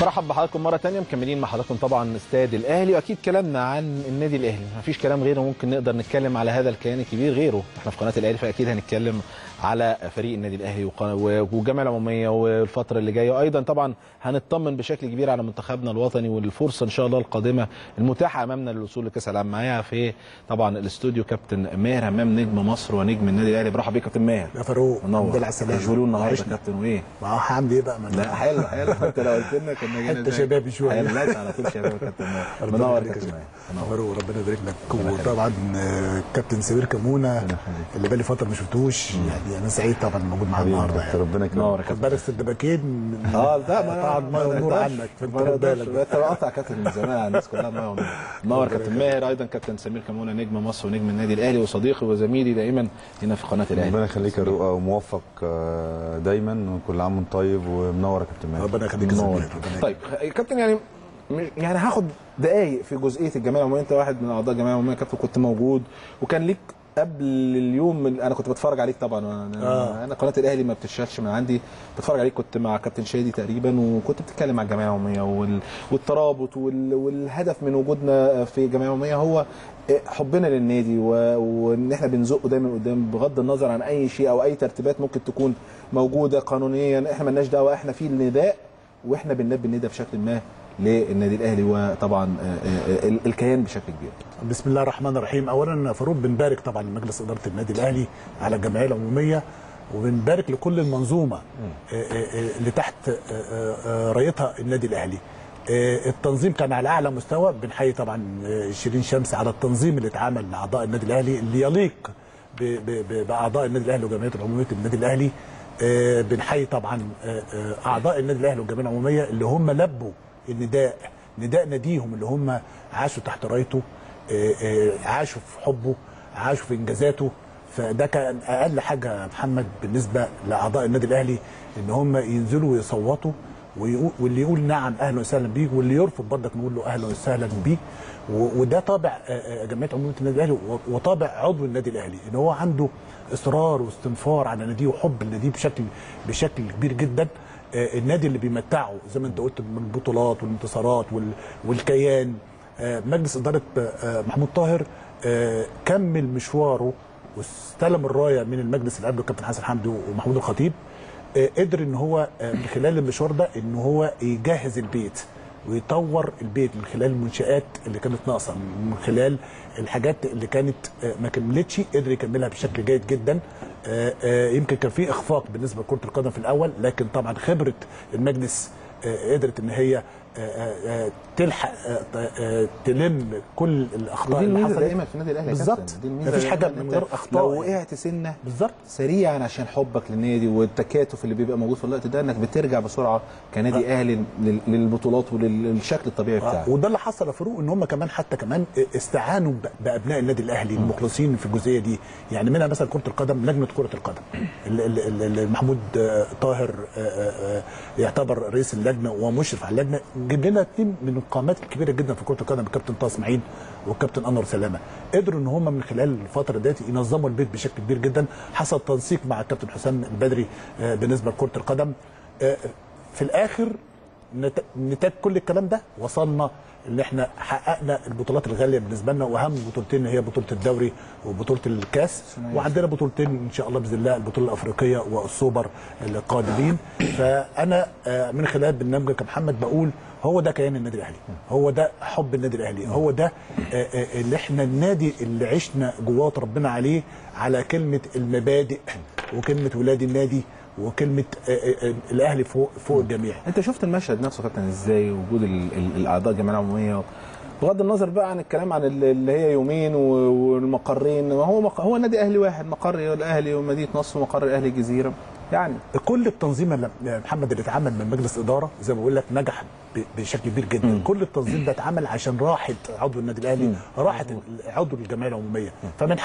مرحب بحضراتكم مره تانية مكملين مع حضراتكم طبعا استاد الاهلي واكيد كلامنا عن النادي الاهلي ما فيش كلام غيره ممكن نقدر نتكلم على هذا الكيان الكبير غيره احنا في قناه الاهلي فاكيد هنتكلم على فريق النادي الاهلي وق- و- والجامعه العموميه والفتره اللي جايه وايضا طبعا هنطمن بشكل كبير على منتخبنا الوطني والفرصه ان شاء الله القادمه المتاحه امامنا للوصول لكاس العالم معايا في طبعا الاستوديو كابتن ماهر همام نجم مصر ونجم النادي الاهلي برحب بيك كابتن ماهر يا فاروق الحمد منور لله على السلامه مشغولون النهارده يا وحشنا. كابتن وايه ما هو هعمل ايه بقى ما لا حلو حلو انت لو قلت لنا كنا جينا حتى زيك. شبابي شوية. حلو، لا على طول شباب يا كابتن ماهر ربنا منور يخليك يا كابتن شباب. ماهر منور. فاروق ربنا يبارك لك يخليك. وطبعا آه، كابتن سمير كمونه اللي بقالي فتره ما شفتوش يعني انا سعيد طبعا موجود معاه النهارده يعني ربنا يكرمك منور يا خد كابتن بالك الدباكين اه لا ما طبعا ما ونور عنك فانت ما خد نقدرش بالك انت بقطع كابتن من زمان على الناس كلها ما ونور منور كابتن ماهر ايضا كابتن سمير كمونه نجم مصر ونجم النادي الاهلي وصديقي وزميلي دايما هنا في قناه الاهلي ربنا يخليك يا رؤى وموفق آه، دايما وكل عام وانت طيب ومنور يا كابتن ماهر ربنا يخليك يا منور. سمير ربنا يخليك. طيب يا كابتن يعني مش- يعني هاخد دقايق في جزئيه الجمعيه العموميه انت واحد من اعضاء الجمعيه العموميه يا كابتن كنت موجود وكان ليك قبل اليوم اللي انا كنت بتفرج عليك طبعا انا, آه. أنا قناه الاهلي ما بتشالش من عندي بتفرج عليك كنت مع كابتن شادي تقريبا وكنت بتتكلم مع الجمعيه العموميه وال... والترابط وال... والهدف من وجودنا في الجمعيه العموميه هو حبنا للنادي و... وان احنا بنزقه دايما قدام بغض النظر عن اي شيء او اي ترتيبات ممكن تكون موجوده قانونيا احنا مالناش دعوه احنا في النداء واحنا بنلبي النداء بشكل ما للنادي الاهلي وطبعا آه، آه، ال- الكيان بشكل كبير بسم الله الرحمن الرحيم اولا فاروق بنبارك طبعا لمجلس اداره النادي الاهلي على الجمعيه العموميه وبنبارك لكل المنظومه آه، آه، آه، اللي تحت آه، آه، آه، رايتها النادي الاهلي آه، التنظيم كان على اعلى مستوى بنحيي طبعا آه، شيرين شمس على التنظيم اللي اتعامل مع اعضاء النادي الاهلي اللي يليق ب- ب- ب- باعضاء النادي الاهلي وجمعيه العموميه النادي الاهلي آه، بنحيي طبعا آه، آه، اعضاء النادي الاهلي والجمعيه العموميه اللي هم لبوا النداء نداء ناديهم اللي هم عاشوا تحت رايته آه، آه، عاشوا في حبه عاشوا في انجازاته فده كان اقل حاجه يا محمد بالنسبه لاعضاء النادي الاهلي ان هم ينزلوا ويصوتوا ويقول واللي يقول نعم اهلا وسهلا بيك واللي يرفض برضك نقول له اهلا وسهلا بيك و- وده طابع آه، آه، جمعيه عموميه النادي الاهلي و- وطابع عضو النادي الاهلي ان هو عنده اصرار واستنفار على ناديه وحب النادي بشكل بشكل كبير جدا آه، النادي اللي بيمتعه زي ما انت قلت من البطولات والانتصارات وال- والكيان آه، مجلس اداره آه، محمود طاهر آه، كمل مشواره واستلم الرايه من المجلس اللي قبله الكابتن حسن حمدي ومحمود الخطيب آه، قدر ان هو آه، من خلال المشوار ده ان هو يجهز البيت ويطور البيت من خلال المنشآت اللي كانت ناقصه من خلال الحاجات اللي كانت آه، ما كملتش قدر يكملها بشكل جيد جدا آه، آه، يمكن كان في اخفاق بالنسبه لكره القدم في الاول لكن طبعا خبره المجلس آه، قدرت ان هي آه، آه، آه، تلحق آه، آه، تلم كل الاخطاء ودي اللي الميزه حصلت دايما في النادي الاهلي يا بالظبط. كابتن. دي الميزة مفيش حاجة دايماً من أنت غير أخطاء لو يعني. وقعت سنه بالظبط سريعا عشان حبك للنادي والتكاتف اللي بيبقى موجود في الوقت ده انك بترجع بسرعه كنادي اهلي لل- للبطولات وللشكل الطبيعي بتاعك وده اللي حصل يا فاروق ان هم كمان حتى كمان استعانوا ب- بابناء النادي الاهلي المخلصين في الجزئيه دي يعني منها مثلا كره القدم لجنه كره القدم ال- ال- ال- ال- محمود آه، طاهر آه، آه، آه، يعتبر رئيس اللجنه ومشرف على اللجنه جاب لنا اثنين من القامات الكبيره جدا في كره القدم الكابتن طه اسماعيل والكابتن انور سلامه قدروا ان هم من خلال الفتره ديت ينظموا البيت بشكل كبير جدا حصل تنسيق مع الكابتن حسام البدري آه، بالنسبه لكره القدم آه، في الاخر نت- نتاج كل الكلام ده وصلنا ان احنا حققنا البطولات الغاليه بالنسبه لنا واهم بطولتين هي بطوله الدوري وبطوله الكاس وعندنا بطولتين ان شاء الله باذن الله البطوله الافريقيه والسوبر القادمين فانا آه، من خلال برنامجك يا محمد بقول هو ده كيان النادي الاهلي هو ده حب النادي الاهلي هو ده آه، آه، اللي احنا النادي اللي عشنا جواه ربنا عليه على كلمه المبادئ وكلمه ولاد النادي وكلمه آه، آه، آه، الاهلي فوق فوق الجميع انت شفت المشهد نفسه يا كابتن ازاي وجود ال- ال- الاعضاء الجمعيه العموميه بغض النظر بقى عن الكلام عن ال- اللي هي يومين و- والمقرين ما هو مق... هو نادي اهلي واحد مقر الاهلي ومدينه نصر ومقر الاهلي الجزيره يعني كل التنظيم اللي يا محمد اللي اتعمل من مجلس اداره زي ما بقول لك نجح ب- بشكل كبير جدا م. كل التنظيم ده اتعمل عشان راحه عضو النادي الاهلي راحه ال- عضو الجمعيه العموميه فمن حق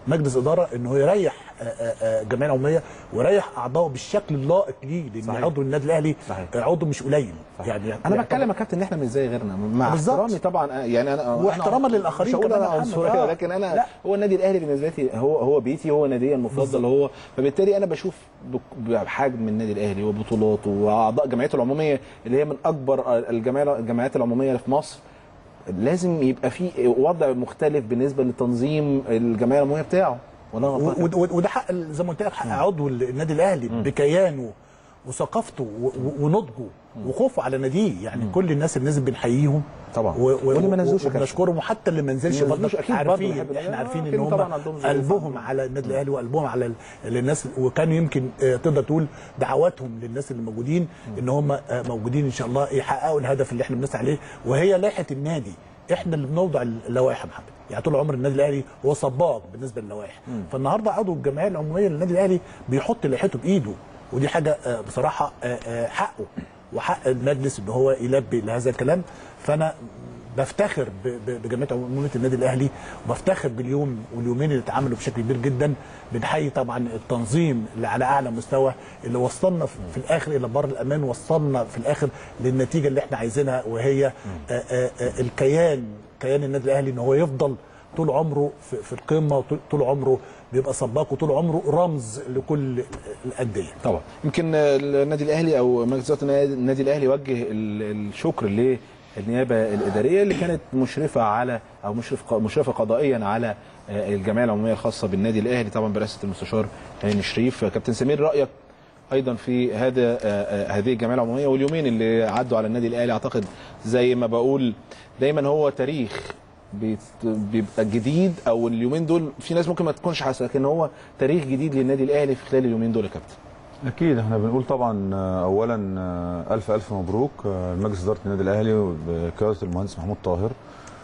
مجلس اداره انه يريح آه، آه، آه، الجمعيه العموميه ويريح اعضائه بالشكل اللائق ليه لان صحيح. عضو النادي الاهلي صحيح. آه، عضو مش قليل يعني انا بتكلم يا كابتن ان احنا مش زي غيرنا مع بالظبط. احترامي طبعا آه، يعني انا واحتراما أنا للآخرين مش هقول كمان انا يا محمد. عنصريه آه. لكن انا لا. هو النادي الاهلي بالنسبه لي هو هو بيتي هو نادي المفضل هو فبالتالي انا بشوف بك- بحجم النادي الاهلي وبطولاته واعضاء جمعيته العموميه اللي هي من اكبر الجمعيه الجمعيات العموميه في مصر لازم يبقى في وضع مختلف بالنسبه لتنظيم الجمعيه العموميه بتاعه ولا و- غلطان و- وده حق زي ما قلت لك حق عضو النادي الاهلي بكيانه وثقافته و- و- ونضجه وخوفه على ناديه يعني كل الناس اللي نزل بنحييهم طبعا. و- و- واللي ما نزلوش يا كابتن. وبنشكرهم وحتى اللي ما نزلش اللي ما برضه نزلوش أكيد برضه عارفين بيحب الأهلي. احنا آه، عارفين ان أكيد هم طبعا عندهم ظروف قلبهم عندهم. على النادي الاهلي وقلبهم على ال- الناس وكانوا يمكن آه، تقدر تقول دعواتهم للناس اللي موجودين ان هم آه، موجودين ان شاء الله يحققوا الهدف اللي احنا بنسعى عليه وهي لائحه النادي احنا اللي بنوضع اللوائح يا محمد يعني طول عمر النادي الاهلي هو صباغ بالنسبه للوائح فالنهارده عضو الجمعيه العموميه للنادي الاهلي بيحط لائحته بايده ودي حاجه آه، بصراحه آه، آه، حقه وحق المجلس ان هو يلبي لهذا الكلام فانا بفتخر ب- ب- بجمعيه عموميه النادي الاهلي وبفتخر باليوم واليومين اللي اتعملوا بشكل كبير جدا بنحيي طبعا التنظيم اللي على اعلى مستوى اللي وصلنا في في الاخر الى بر الامان وصلنا في الاخر للنتيجه اللي احنا عايزينها وهي آه، آه، آه، الكيان كيان النادي الاهلي ان هو يفضل طول عمره في, في القمه وطول طول عمره بيبقى سباق وطول عمره رمز لكل الانديه طبعا يمكن النادي الاهلي او مجلس اداره النادي الاهلي وجه ال- الشكر للنيابه الاداريه اللي كانت مشرفه على او مشرف مشرفه قضائيا على آه، الجمعيه العموميه الخاصه بالنادي الاهلي طبعا برئاسه المستشار هاني شريف كابتن سمير رايك ايضا في هذا آه، آه، هذه الجمعيه العموميه واليومين اللي عدوا على النادي الاهلي اعتقد زي ما بقول دايما هو تاريخ بيت- بيبقى جديد او اليومين دول في ناس ممكن ما تكونش حاسه لكن هو تاريخ جديد للنادي الاهلي في خلال اليومين دول يا كابتن اكيد احنا بنقول طبعا آه، اولا آه، الف الف مبروك آه، لمجلس اداره النادي الاهلي بقياده المهندس محمود طاهر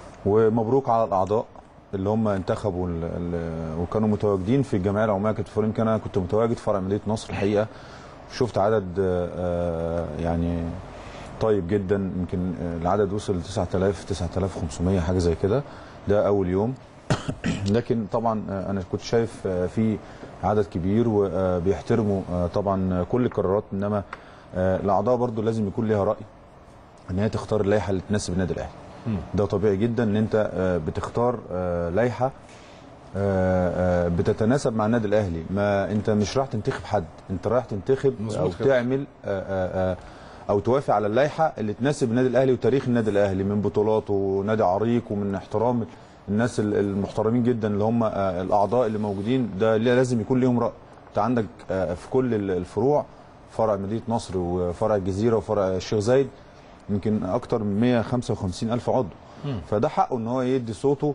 ومبروك على الاعضاء اللي هم انتخبوا ال- ال- وكانوا متواجدين في الجمعيه العموميه كانت في يمكن انا كنت متواجد في فرع مدينه نصر الحقيقه شفت عدد آه، آه، يعني طيب جدا يمكن آه، العدد وصل ل 9000 9500 حاجه زي كده ده اول يوم لكن طبعا آه، انا كنت شايف آه، في عدد كبير وبيحترموا طبعا كل القرارات انما آه، الاعضاء برضو لازم يكون ليها راي ان هي تختار اللائحه اللي تناسب النادي الاهلي ده طبيعي جدا ان انت آه، بتختار آه، لائحه آه، آه، بتتناسب مع النادي الاهلي ما انت مش رايح تنتخب حد انت رايح تنتخب مظبوط او كده. تعمل آه، آه، آه، او توافق على اللائحه اللي تناسب النادي الاهلي وتاريخ النادي الاهلي من بطولاته ونادي عريق ومن احترام الناس ال- المحترمين جدا اللي هم آه، الاعضاء اللي موجودين ده لازم يكون ليهم راي انت عندك آه، في كل ال- الفروع فرع مدينه نصر وفرع الجزيره وفرع الشيخ زايد يمكن اكتر من 155 الف عضو فده حقه ان هو يدي صوته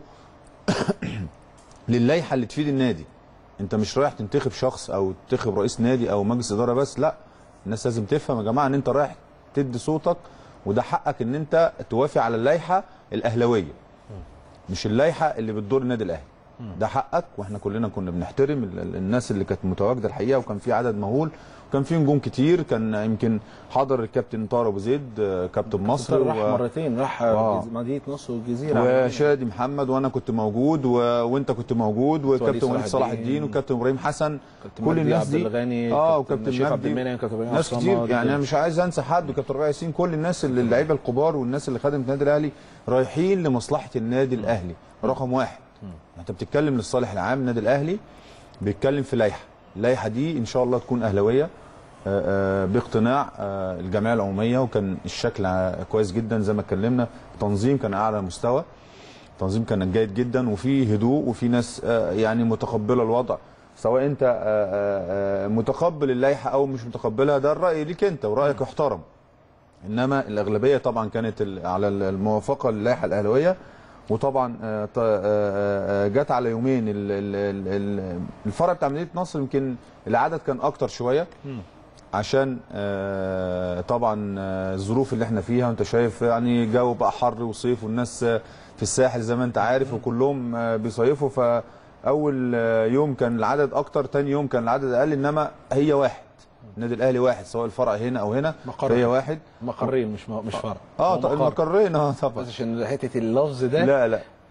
للائحه اللي تفيد النادي انت مش رايح تنتخب شخص او تنتخب رئيس نادي او مجلس اداره بس لا الناس لازم تفهم يا جماعه ان انت رايح تدي صوتك وده حقك ان انت توافق على اللائحه الاهلاويه مش اللائحه اللي بتدور النادي الاهلي ده حقك واحنا كلنا كنا بنحترم ال- ال- الناس اللي كانت متواجده الحقيقه وكان في عدد مهول وكان في نجوم كتير كان يمكن حضر الكابتن طارق ابو زيد آه، كابتن مصر راح و- مرتين راح آه. مدينه نصر والجزيره وشادي محمد وانا كنت موجود و... وانت كنت موجود وكابتن وليد صلاح الدين وكابتن ابراهيم حسن كابتن كل مجدي الناس عبد دي الغني اه كابتن وكابتن شريف عبد مجدي المنعم كابتن إبراهيم ناس عصام، كتير دي يعني كده. انا مش عايز انسى حد وكابتن ربيع ياسين كل الناس اللي اللعيبه الكبار والناس اللي خدمت النادي الاهلي رايحين لمصلحه النادي الاهلي رقم واحد انت بتتكلم للصالح العام النادي الاهلي بيتكلم في لائحه اللائحه دي ان شاء الله تكون اهلاويه آه، آه، باقتناع آه، الجمعيه العموميه وكان الشكل ع- كويس جدا زي ما اتكلمنا التنظيم كان اعلى مستوى التنظيم كان جيد جدا وفي هدوء وفي ناس آه، يعني متقبله الوضع سواء انت آه، آه، آه، متقبل اللائحه او مش متقبلها ده الراي ليك انت ورايك يحترم انما الاغلبيه طبعا كانت ال- على ال- الموافقه للائحه الاهلاويه وطبعا آه، ط- آه، آه، جت على يومين ال- ال- ال- ال- الفرع بتاع مدينه نصر يمكن العدد كان اكتر شويه عشان آه، طبعا آه، الظروف اللي احنا فيها وانت شايف يعني جو بقى حر وصيف والناس آه، في الساحل زي ما انت عارف وكلهم آه، بيصيفوا فاول آه، يوم كان العدد اكتر تاني يوم كان العدد اقل انما هي واحد النادي الاهلي واحد سواء الفرع هنا او هنا مقر. فهي واحد مقرين مش مش فرع اه هو طب مقر. المقرين اه طبعا بس عشان حته اللفظ ده لا لا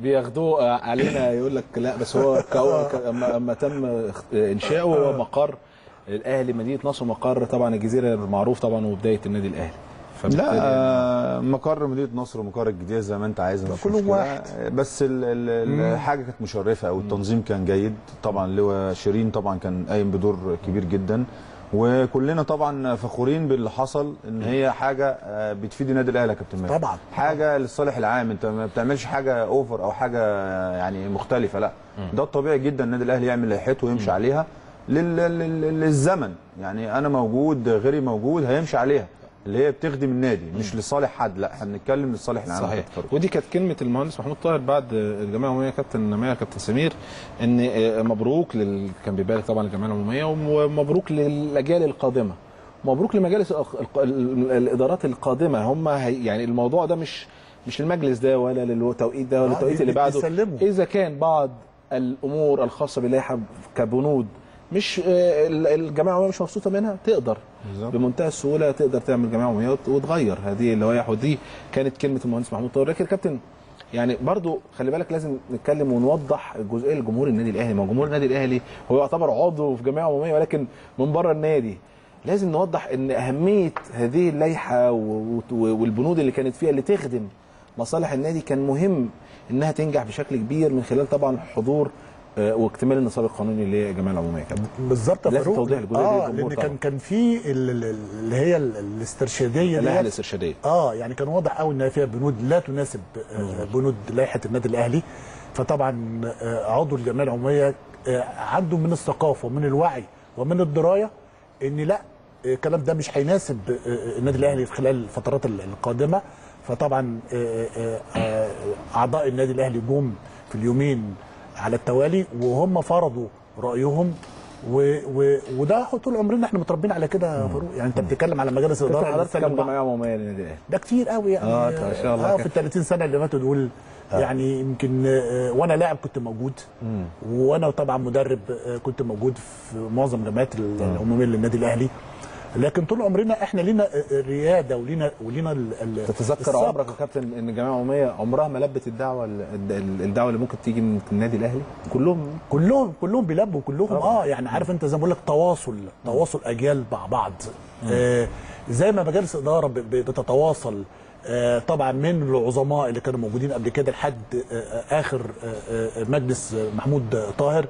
بياخدوه علينا يقول لك لا بس هو كو- ك- اما أما تم اخت- انشاؤه هو مقر الاهلي مدينه نصر مقر طبعا الجزيره المعروف طبعا وبدايه النادي الاهلي فبالتالي لا آه، مقر مدينه نصر ومقر الجديده زي ما انت عايز مفيش كلهم مشكلة. واحد. بس ال- ال- الحاجه كانت مشرفه او التنظيم كان جيد طبعا لواء شيرين طبعا كان قايم بدور كبير جدا وكلنا طبعا فخورين باللي حصل ان هي حاجه آه، بتفيد النادي الاهلي يا كابتن ماهر طبعا. حاجه للصالح العام انت ما بتعملش حاجه اوفر او حاجه يعني مختلفه لا ده الطبيعي جدا النادي الاهلي يعمل لائحته ويمشي عليها لل- لل- للزمن يعني انا موجود غيري موجود هيمشي عليها اللي هي بتخدم النادي مش لصالح حد لا احنا بنتكلم للصالح العام صحيح يا كابتن فاروق. ودي كانت كلمه المهندس محمود طاهر بعد الجمعيه العموميه كابتن ماهر كابتن سمير ان آه، مبروك لل... كان بيبارك طبعا للجمعيه العموميه ومبروك للاجيال القادمه مبروك لمجالس الأخ- الق- ال- الادارات القادمه هم هي... يعني الموضوع ده مش مش المجلس ده ولا للتوقيت ده ولا آه، التوقيت اللي بي- بعده بيسلموا. اذا كان بعض الامور الخاصه باللائحه كبنود مش آه، ال- الجمعيه العموميه مش مبسوطه منها تقدر بالظبط. بمنتهى السهوله تقدر تعمل جمعيه عموميه وت- وتغير هذه اللوائح ودي كانت كلمه المهندس محمود طاهر لكن كابتن يعني برضو خلي بالك لازم نتكلم ونوضح الجزئيه لجمهور النادي الاهلي ما هو جمهور النادي الاهلي هو يعتبر عضو في جمعيه عموميه ولكن من بره النادي لازم نوضح ان اهميه هذه اللائحه و- و- والبنود اللي كانت فيها اللي تخدم مصالح النادي كان مهم انها تنجح بشكل كبير من خلال طبعا حضور آه، واكتمال النصاب القانوني للجمعيه العموميه يا كابتن بالظبط يا لازم فاروق توضيح الجزئية دي اه للجمهور لان طبعا. كان كان في ال- ال- اللي هي ال- الاسترشاديه اللائحه ديت الاسترشاديه اه يعني كان واضح قوي ان فيها بنود لا تناسب آه، بنود لائحه النادي الاهلي فطبعا آه، عضو الجمعيه العموميه آه، عنده من الثقافه ومن الوعي ومن الدرايه ان لا آه، الكلام ده مش هيناسب آه، النادي الاهلي في خلال الفترات ال- القادمه فطبعا آه، آه، آه، اعضاء النادي الاهلي جم في اليومين على التوالي وهم فرضوا رايهم و و وده طول عمرنا احنا متربيين على كده يا فاروق يعني انت بتتكلم على مجالس الاداره اللي حضرتك كام بتتكلم جمعيه عموميه للنادي الاهلي ده كتير قوي يعني آه، ما شاء الله اه كده. في ال 30 سنه اللي فاتوا دول يعني يمكن آه، وانا لاعب كنت موجود وانا طبعا مدرب آه، كنت موجود في معظم جمعيات ال- العموميه للنادي الاهلي لكن طول عمرنا احنا لينا آه، رياده ولينا ولينا ال- ال- تتذكر السبق. عمرك يا كابتن ان الجمعيه العموميه عمرها ما لبت الدعوه ال- ال- الدعوه اللي ممكن تيجي من النادي الاهلي كلهم كلهم كلهم بيلبوا كلهم اه يعني عارف انت زي ما بقول لك تواصل تواصل اجيال مع بعض آه زي ما مجالس اداره ب- ب- بتتواصل آه طبعا من العظماء اللي كانوا موجودين قبل كده لحد آه آه اخر آه آه مجلس آه، محمود طاهر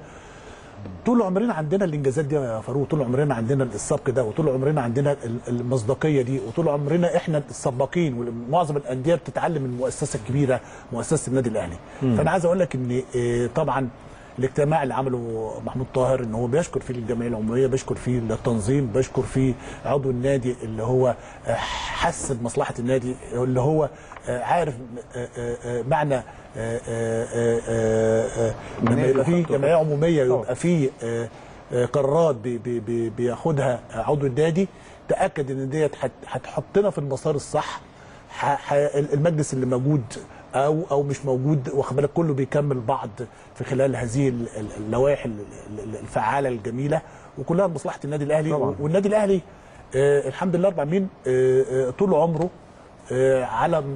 طول عمرنا عندنا الانجازات دي يا فاروق طول عمرنا عندنا السبق ده وطول عمرنا عندنا ال- المصداقيه دي وطول عمرنا احنا السباقين ومعظم الانديه بتتعلم من المؤسسه الكبيره مؤسسه النادي الاهلي فانا عايز اقول لك ان آه، طبعا الاجتماع اللي عمله محمود طاهر ان هو بيشكر فيه الجمعيه العموميه بيشكر فيه التنظيم بيشكر فيه عضو النادي اللي هو آه، حس بمصلحه النادي اللي هو آه، عارف آه، آه، آه، معنى آه، آه، آه، آه، آه، لما يبقى فيه جمعيه عموميه يبقى فيه آه، آه، قرارات بي- بي- بي- بياخدها عضو النادي تاكد ان ديت هت- هتحطنا في المسار الصح ح- ح- المجلس اللي موجود او او مش موجود واخد بالك كله بيكمل بعض في خلال هذه ال- ال- اللوائح ال- ال- الفعاله الجميله وكلها لمصلحه النادي الاهلي طبعاً. والنادي الاهلي آه الحمد لله رب العالمين آه آه طول عمره آه على م-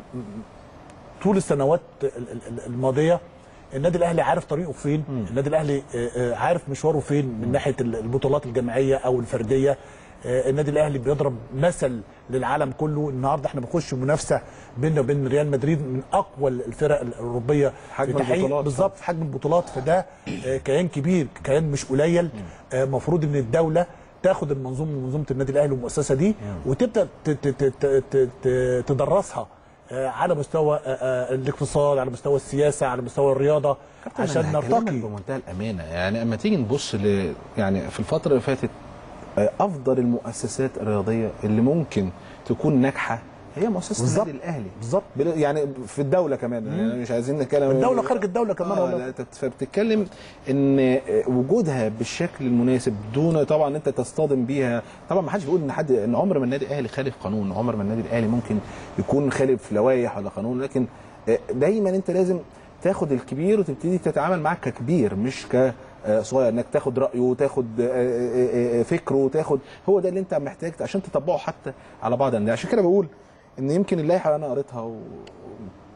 طول السنوات ال- ال- الماضيه النادي الاهلي عارف طريقه فين النادي الاهلي آه، آه، عارف مشواره فين من ناحيه ال- البطولات الجماعيه او الفرديه آه، النادي الاهلي بيضرب مثل للعالم كله النهارده احنا بنخش منافسه بيننا وبين ريال مدريد من اقوى الفرق الاوروبيه حجم في تحقيق- البطولات. بالظبط في حجم البطولات فده آه، كيان كبير كيان مش قليل المفروض ان الدوله تاخد المنظومه منظومه النادي الاهلي والمؤسسه دي وتبدا ت- ت- ت- ت- ت- ت- تدرسها آه، على مستوى آه، آه، الاقتصاد على مستوى السياسه على مستوى الرياضه عشان أنا هكلمك نرتقي بمنتهى الامانه يعني اما تيجي نبص ل يعني في الفتره اللي فاتت آه، افضل المؤسسات الرياضيه اللي ممكن تكون ناجحه هي مؤسسه بالظبط. النادي الاهلي بالظبط. بل- يعني في الدوله كمان يعني مش عايزين نتكلم الدولة خارج الدولة كمان آه والله. لا، أنت فبتتكلم ان آه، وجودها بالشكل المناسب دون طبعا انت تصطدم بيها طبعا ما حدش بيقول ان حد ان عمر ما النادي الاهلي خالف قانون عمر ما النادي الاهلي ممكن يكون خالف لوائح ولا قانون لكن آه، دايما انت لازم تاخد الكبير وتبتدي تتعامل معاه ككبير مش ك آه، صغير انك تاخد رايه وتاخد آه، آه، آه، فكره وتاخد هو ده اللي انت محتاج عشان تطبقه حتى على بعض الانديه عشان كده بقول ان يمكن اللائحه اللي انا قريتها و...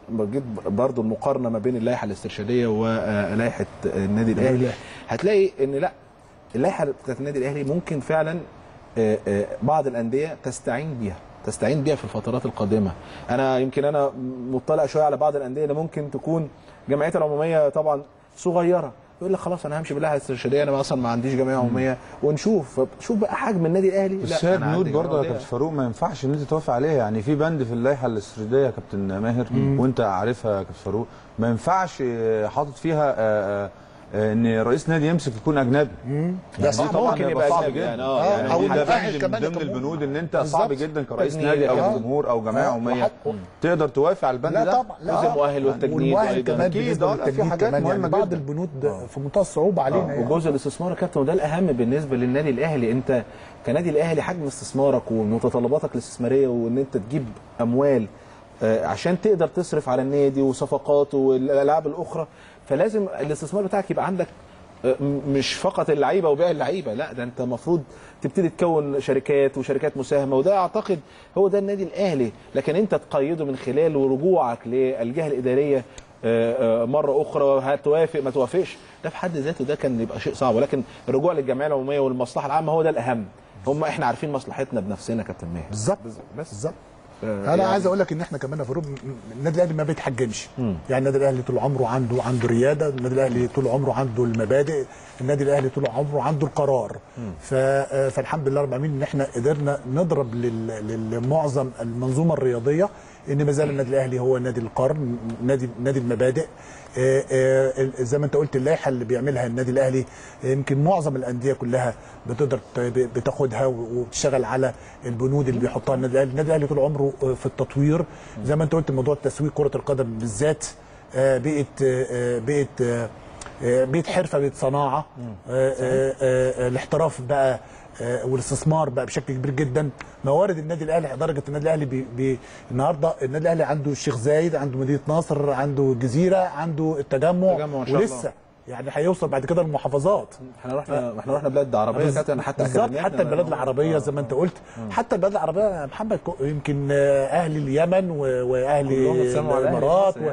جيت برضو المقارنه ما بين اللائحه الاسترشاديه ولائحه النادي الاهلي هتلاقي ان لا اللائحه بتاعت النادي الاهلي ممكن فعلا آه، آه، بعض الانديه تستعين بيها تستعين بيها في الفترات القادمه انا يمكن انا مطلع شويه على بعض الانديه اللي ممكن تكون جمعيتها العموميه طبعا صغيره يقول لك خلاص انا همشي باللائحه الاسترشاديه انا اصلا ما عنديش جمعيه عموميه ونشوف شوف بقى حجم النادي الاهلي بس هي أنا بنود عندي برضه يا جمعية كابتن فاروق ما ينفعش ان انت توافق عليها يعني في بند في اللائحه الاسترشاديه يا كابتن ماهر وانت عارفها يا كابتن فاروق ما ينفعش آه، حاطط فيها آه، آه، آه، ان رئيس نادي يمسك يكون اجنبي ده دي صعب طبعا ممكن هيبقى يبقى صعب أجنبي جدا يعني، آه، آه، يعني أو دي ده المؤهل بند كمان من ضمن يكون- البنود ان انت بالظبط. صعب جدا كرئيس تجنيد، نادي او آه. جمهور او جمعيه آه، عموميه وحق- تقدر توافق على البند لا ده طبعا لا جزء مؤهل والتجنيد والمؤهل أيضاً. كمان أكيد، بالنسبه آه، لا، في للتجنيد حاجات كمان يعني مهمة بعض جدا. البنود في منتهى الصعوبه علينا يعني. وجزء الاستثمار يا كابتن وده الاهم بالنسبه للنادي الاهلي انت كنادي الاهلي حجم استثمارك ومتطلباتك الاستثماريه وان انت تجيب اموال آه، عشان تقدر تصرف على النادي وصفقاته والالعاب الاخرى فلازم الاستثمار بتاعك يبقى عندك آه، م- مش فقط اللعيبه وبيع اللعيبه لا ده انت المفروض تبتدي تكون شركات وشركات مساهمه وده اعتقد هو ده النادي الاهلي لكن انت تقيده من خلال رجوعك للجهه الاداريه آه، آه، مره اخرى هتوافق ما توافقش ده في حد ذاته ده كان يبقى شيء صعب ولكن الرجوع للجمعيه العموميه والمصلحه العامه هو ده الاهم هم احنا عارفين مصلحتنا بنفسنا يا كابتن ماهر بالظبط بس بالظبط آه، انا يعني- عايز اقول لك ان احنا كمان يا فاروق م- م- النادي الاهلي ما بيتحجمش يعني النادي الاهلي طول عمره عنده عنده رياده النادي الاهلي طول عمره عنده المبادئ النادي الاهلي طول عمره عنده القرار ف... آه، فالحمد لله رب العالمين ان احنا قدرنا نضرب لل... لمعظم المنظومه الرياضيه ان ما زال النادي الاهلي هو نادي القرن نادي نادي المبادئ آه، آه، ال- زي ما انت قلت اللائحه اللي بيعملها النادي الاهلي يمكن معظم الانديه كلها بتقدر ت- ب- بتاخدها و- وبتشتغل على البنود اللي بيحطها النادي الاهلي النادي الاهلي طول عمره آه، في التطوير زي ما انت قلت موضوع التسويق كره القدم بالذات آه، بقت آه، بقت آه، آه، بقت حرفه بقت صناعه آه، آه، آه، الاحتراف بقى آه، والاستثمار بقى بشكل كبير جدا موارد النادي الاهلي درجه النادي الاهلي بي بي النهارده النادي الاهلي عنده الشيخ زايد عنده مدينه نصر عنده الجزيره عنده التجمع, التجمع ما شاء الله. ولسه يعني هيوصل بعد كده المحافظات احنا رحنا احنا رحنا بلاد عربيه يا كابتن حتى بالظبط أكاديمياتنا حتى البلاد العربيه زي ما انت قلت حتى البلاد العربيه يا محمد كو- يمكن آه، اهل اليمن و- واهل كلهم اتسموا على الأهلي الامارات المصري، و-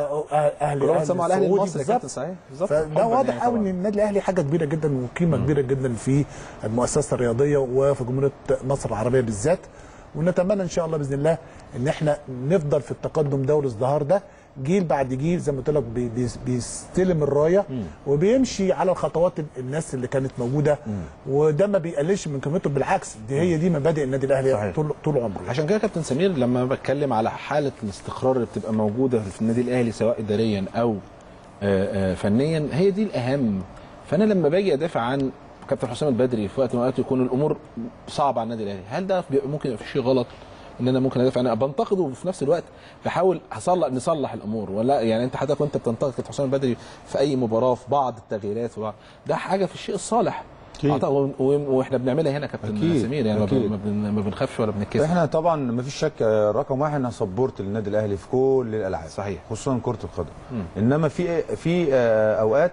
فاهل كلهم اهل اتسموا على الأهلي السعودي المصري يا بالظبط. كابتن صحيح بالظبط فده حباً واضح يعني قوي طبعاً. ان النادي الاهلي حاجه كبيره جدا وقيمه كبيره جدا في المؤسسه الرياضيه وفي جمهوريه مصر العربيه بالذات ونتمنى ان شاء الله باذن الله ان احنا نفضل في التقدم ده والازدهار ده جيل بعد جيل زي ما قلت لك بي- بي- بيستلم الرايه وبيمشي على الخطوات ال- الناس اللي كانت موجوده وده ما بيقللش من قيمته بالعكس دي هي دي مبادئ النادي الاهلي صحيح. طول طول عمره عشان كده يا كابتن سمير لما بتكلم على حاله الاستقرار اللي بتبقى موجوده في النادي الاهلي سواء اداريا او آه، آه، فنيا هي دي الاهم فانا لما باجي ادافع عن كابتن حسام البدري في وقت من الاوقات يكون الامور صعبه على النادي الاهلي هل ده بيبقى ممكن يبقى في شيء غلط ان انا ممكن ادافع انا بنتقده وفي نفس الوقت بحاول هصلح نصلح الامور ولا يعني انت حضرتك وانت بتنتقد كابتن حسام البدري في اي مباراه في بعض التغييرات في بعض ده حاجه في الشيء الصالح أكيد. أعتقد و- و- واحنا بنعملها هنا كابتن أكيد. سمير يعني ما بن- أكيد. ما بن- ما بنخافش ولا بنتكسف احنا طبعا ما فيش شك آه، رقم واحد انا سبورت للنادي الاهلي في كل الالعاب صحيح. خصوصا كره القدم انما في في آه، اوقات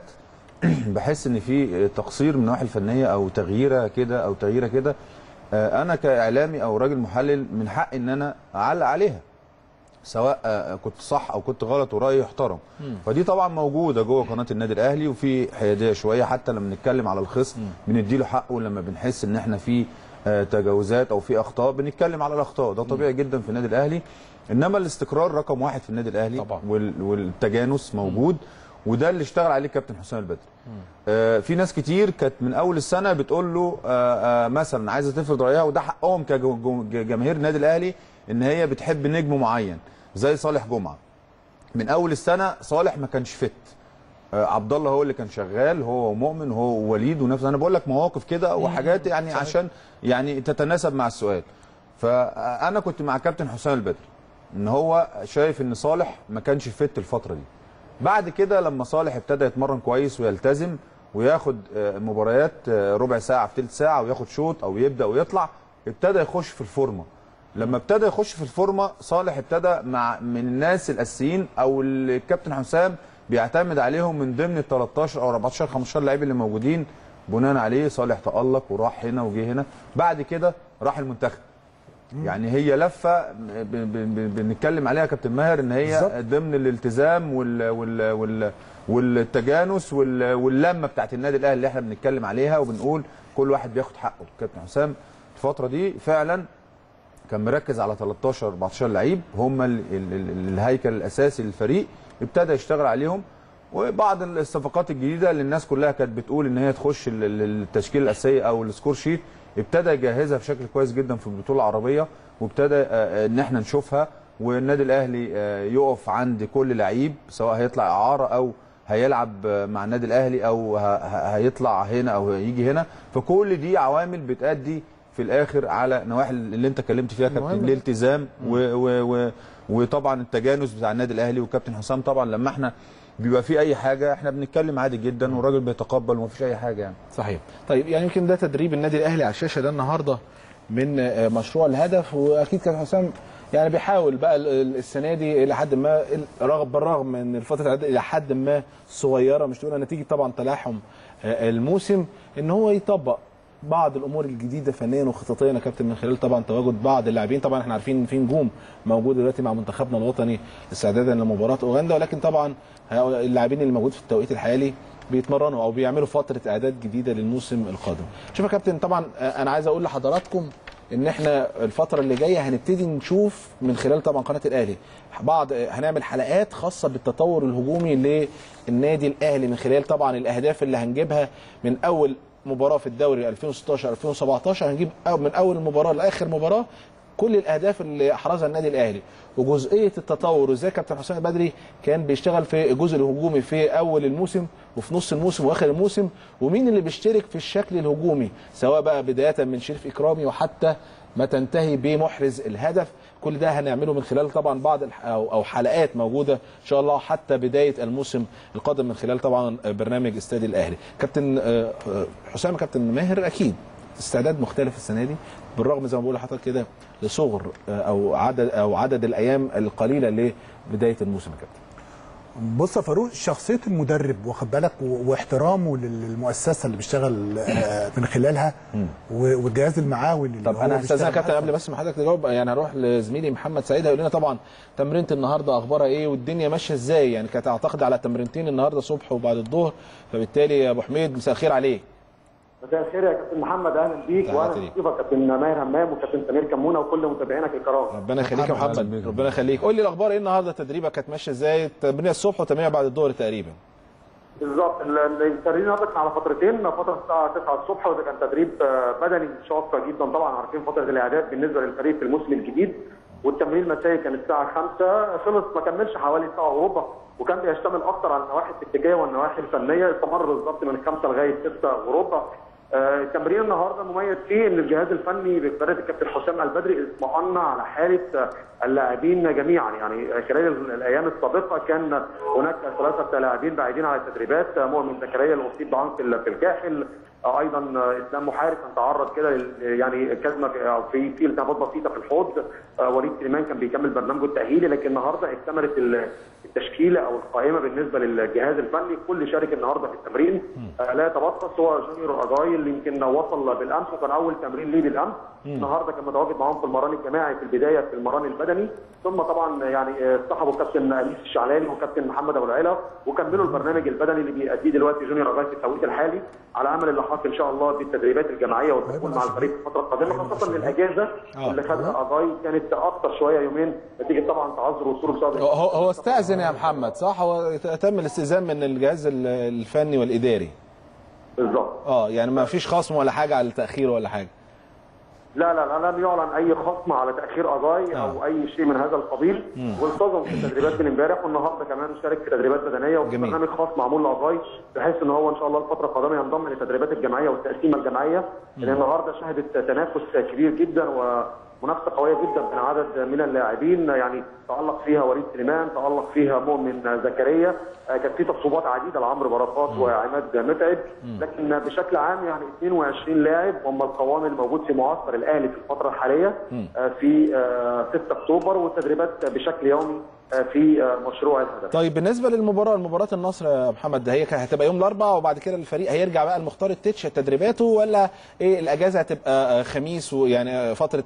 بحس ان في تقصير من الناحيه الفنيه او تغييره كده او تغييره كده آه، انا كاعلامي او راجل محلل من حقي ان انا اعلق عليها سواء آه، كنت صح او كنت غلط ورايي يحترم فدي طبعا موجوده جوه قناه النادي الاهلي وفي حياديه شويه حتى لما بنتكلم على الخصم بنديله حقه لما بنحس ان احنا في آه، تجاوزات او في اخطاء بنتكلم على الاخطاء ده طبيعي جدا في النادي الاهلي انما الاستقرار رقم واحد في النادي الاهلي طبعا. وال- والتجانس موجود وده اللي اشتغل عليه كابتن حسام البدري آه في ناس كتير كانت من اول السنه بتقول له آه آه مثلا عايزه تفرض رايها وده حقهم كجماهير النادي الاهلي ان هي بتحب نجم معين زي صالح جمعه من اول السنه صالح ما كانش فت آه عبد الله هو اللي كان شغال هو ومؤمن هو ووليد ونفس انا بقول لك مواقف كده وحاجات يعني عشان يعني تتناسب مع السؤال فانا كنت مع كابتن حسام البدري ان هو شايف ان صالح ما كانش فت الفتره دي بعد كده لما صالح ابتدى يتمرن كويس ويلتزم وياخد آه، مباريات آه، ربع ساعه في ثلث ساعه وياخد شوط او يبدا ويطلع ابتدى يخش في الفورمه لما ابتدى يخش في الفورمه صالح ابتدى مع من الناس الاساسيين او اللي الكابتن حسام بيعتمد عليهم من ضمن ال 13 او 14 15 لعيب اللي موجودين بناء عليه صالح تالق وراح هنا وجه هنا بعد كده راح المنتخب يعني هي لفه ب- ب- ب- بنتكلم عليها يا كابتن ماهر ان هي بالظبط. ضمن الالتزام وال وال وال والتجانس وال واللمه بتاعت النادي الاهلي اللي احنا بنتكلم عليها وبنقول كل واحد بياخد حقه كابتن حسام الفتره دي فعلا كان مركز على 13 14 لعيب هم ال ال ال الهيكل الاساسي للفريق ابتدى يشتغل عليهم وبعض الصفقات الجديده اللي الناس كلها كانت بتقول ان هي تخش ال- ال- التشكيله الاساسيه او السكور شيت ابتدى يجهزها بشكل كويس جدا في البطوله العربيه وابتدى آه، آه، ان احنا نشوفها والنادي الاهلي آه، يقف عند كل لعيب سواء هيطلع اعاره او هيلعب آه، مع النادي الاهلي او ه- ه- هيطلع هنا او هيجي هنا فكل دي عوامل بتأدي في الاخر على نواحي اللي انت اتكلمت فيها يا كابتن مهم. الالتزام و و و وطبعا التجانس بتاع النادي الاهلي وكابتن حسام طبعا لما احنا بيبقى في اي حاجه احنا بنتكلم عادي جدا والراجل بيتقبل ومفيش اي حاجه يعني صحيح طيب يعني يمكن ده تدريب النادي الاهلي على الشاشه ده النهارده من آه، مشروع الهدف واكيد كابتن حسام يعني بيحاول بقى ال- ال- السنه دي الى حد ما ال- رغم بالرغم من الفتره العادية الى حد ما صغيره مش تقول نتيجه طبعا تلاحم آه، الموسم ان هو يطبق بعض الامور الجديده فنيا وخططيا يا كابتن من خلال طبعا تواجد بعض اللاعبين طبعا احنا عارفين ان في نجوم موجوده دلوقتي مع منتخبنا الوطني استعدادا لمباراه اوغندا ولكن طبعا هؤلاء اللاعبين اللي موجود في التوقيت الحالي بيتمرنوا او بيعملوا فتره اعداد جديده للموسم القادم. شوف يا كابتن طبعا آه، انا عايز اقول لحضراتكم ان احنا الفتره اللي جايه هنبتدي نشوف من خلال طبعا قناه الاهلي بعض آه، هنعمل حلقات خاصه بالتطور الهجومي للنادي الاهلي من خلال طبعا الاهداف اللي هنجيبها من اول مباراه في الدوري 2016 2017 هنجيب أو- من اول مباراه لاخر مباراه كل الاهداف اللي احرزها النادي الاهلي وجزئيه التطور وازاي كابتن حسام البدري كان بيشتغل في الجزء الهجومي في اول الموسم وفي نص الموسم واخر الموسم ومين اللي بيشترك في الشكل الهجومي سواء بقى بدايه من شريف اكرامي وحتى ما تنتهي بمحرز الهدف كل ده هنعمله من خلال طبعا بعض الح- او أو حلقات موجوده ان شاء الله حتى بدايه الموسم القادم من خلال طبعا برنامج استاد الاهلي كابتن آه، آه، حسام كابتن ماهر اكيد استعداد مختلف السنه دي بالرغم زي ما بقول لحضرتك كده لصغر آه، او عدد او عدد الايام القليله لبدايه الموسم يا كابتن بص يا فاروق شخصيه المدرب واخد بالك و- واحترامه للمؤسسه اللي بيشتغل آه، من خلالها و- والجهاز المعاون اللي طب هو انا بيشتغل هستاذن يا كابتن معاه. قبل بس ما حضرتك تجاوب يعني هروح لزميلي محمد سعيد هيقول لنا طبعا تمرينه النهارده اخبارها ايه والدنيا ماشيه ازاي يعني كانت اعتقد على تمرينتين النهارده صبح وبعد الظهر فبالتالي يا ابو حميد مساء الخير عليك مساء الخير يا كابتن محمد اهلا بيك تحياتي واهلا ليك. بضيفك كابتن ماهر همام وكابتن سمير كمونه وكل متابعينك الكرام ربنا يخليك يا محمد، أهلا محمد بيك. ربنا يخليك قول لي الاخبار ايه النهارده تدريبك كانت ماشيه ازاي تمرين الصبح وتمرين بعد الظهر تقريبا بالظبط ال- ال- التمرين النهارده كان على فترتين فتره الساعه 9 الصبح وده كان تدريب آه، بدني شاق جدا طبعا عارفين فتره الاعداد بالنسبه للفريق في الموسم الجديد والتمرين المسائي كان الساعه 5 خلص ما كملش حوالي ساعه وربع وكان بيشتمل اكثر على النواحي التكتيكيه والنواحي الفنيه استمر بالظبط من 5 لغايه 6 وربع آه، التمرين النهارده مميز فيه ان الجهاز الفني بقياده الكابتن حسام البدري اطمأن على حاله آه، اللاعبين جميعا يعني خلال ال- الايام السابقه كان هناك ثلاثه لاعبين بعيدين على التدريبات آه، مؤمن زكريا اللي اصيب بعنف ال- في الكاحل آه، ايضا آه، اسلام محارب كان تعرض كده لل- يعني كزمه في- أو في في التهابات بسيطه في الحوض آه، وليد سليمان كان بيكمل برنامجه التاهيلي لكن النهارده اكتملت ال- التشكيله او القائمه بالنسبه للجهاز الفني كل شارك النهارده في التمرين آه، لا يتبطل هو جونيور اجاي اللي يمكن وصل بالامس وكان اول تمرين ليه بالامس النهارده كان متواجد معاهم في المران الجماعي في البدايه في المران البدني ثم طبعا يعني آه، صاحبه كابتن انيس الشعلاني وكابتن محمد ابو العلا وكملوا البرنامج البدني اللي بيأديه دلوقتي جونيور اجاي في التوقيت الحالي على امل اللحاق ان شاء الله بالتدريبات الجماعيه والدخول مع الفريق في الفتره القادمه خاصه ان الاجازه آه. اللي خدها اجاي كانت اكثر شويه يومين نتيجه طبعا تعذر وصوله بسبب هو هو استاذن يا محمد صح هو تم الاستئذان من الجهاز ال- الفني والاداري بالظبط اه يعني ما فيش خصم ولا حاجه على التاخير ولا حاجه لا لا لا لم يعلن اي خصم على تاخير اجاي او اي شيء من هذا القبيل والتزم في التدريبات من امبارح والنهارده كمان شارك في تدريبات بدنيه وفي جميل. برنامج خاص معمول لاجاي بحيث ان هو ان شاء الله الفتره القادمه ينضم للتدريبات الجماعيه والتقسيمه الجماعيه لان النهارده شهدت تنافس كبير جدا ومنافسه قويه جدا بين عدد من اللاعبين يعني تالق فيها وليد سليمان تالق فيها مؤمن زكريا آه، كان في تصويبات عديده لعمرو بركات وعماد متعب لكن بشكل عام يعني 22 لاعب هم القوام الموجود في معسكر الاهلي في الفتره الحاليه آه، في آه، 6 اكتوبر والتدريبات بشكل يومي آه، في آه، مشروع الهدف طيب بالنسبه للمباراه مباراه النصر يا محمد ده هي كانت هتبقى يوم الاربعاء وبعد كده الفريق هيرجع بقى المختار التتش تدريباته ولا ايه الاجازه هتبقى آه، خميس ويعني آه، فتره العيد لان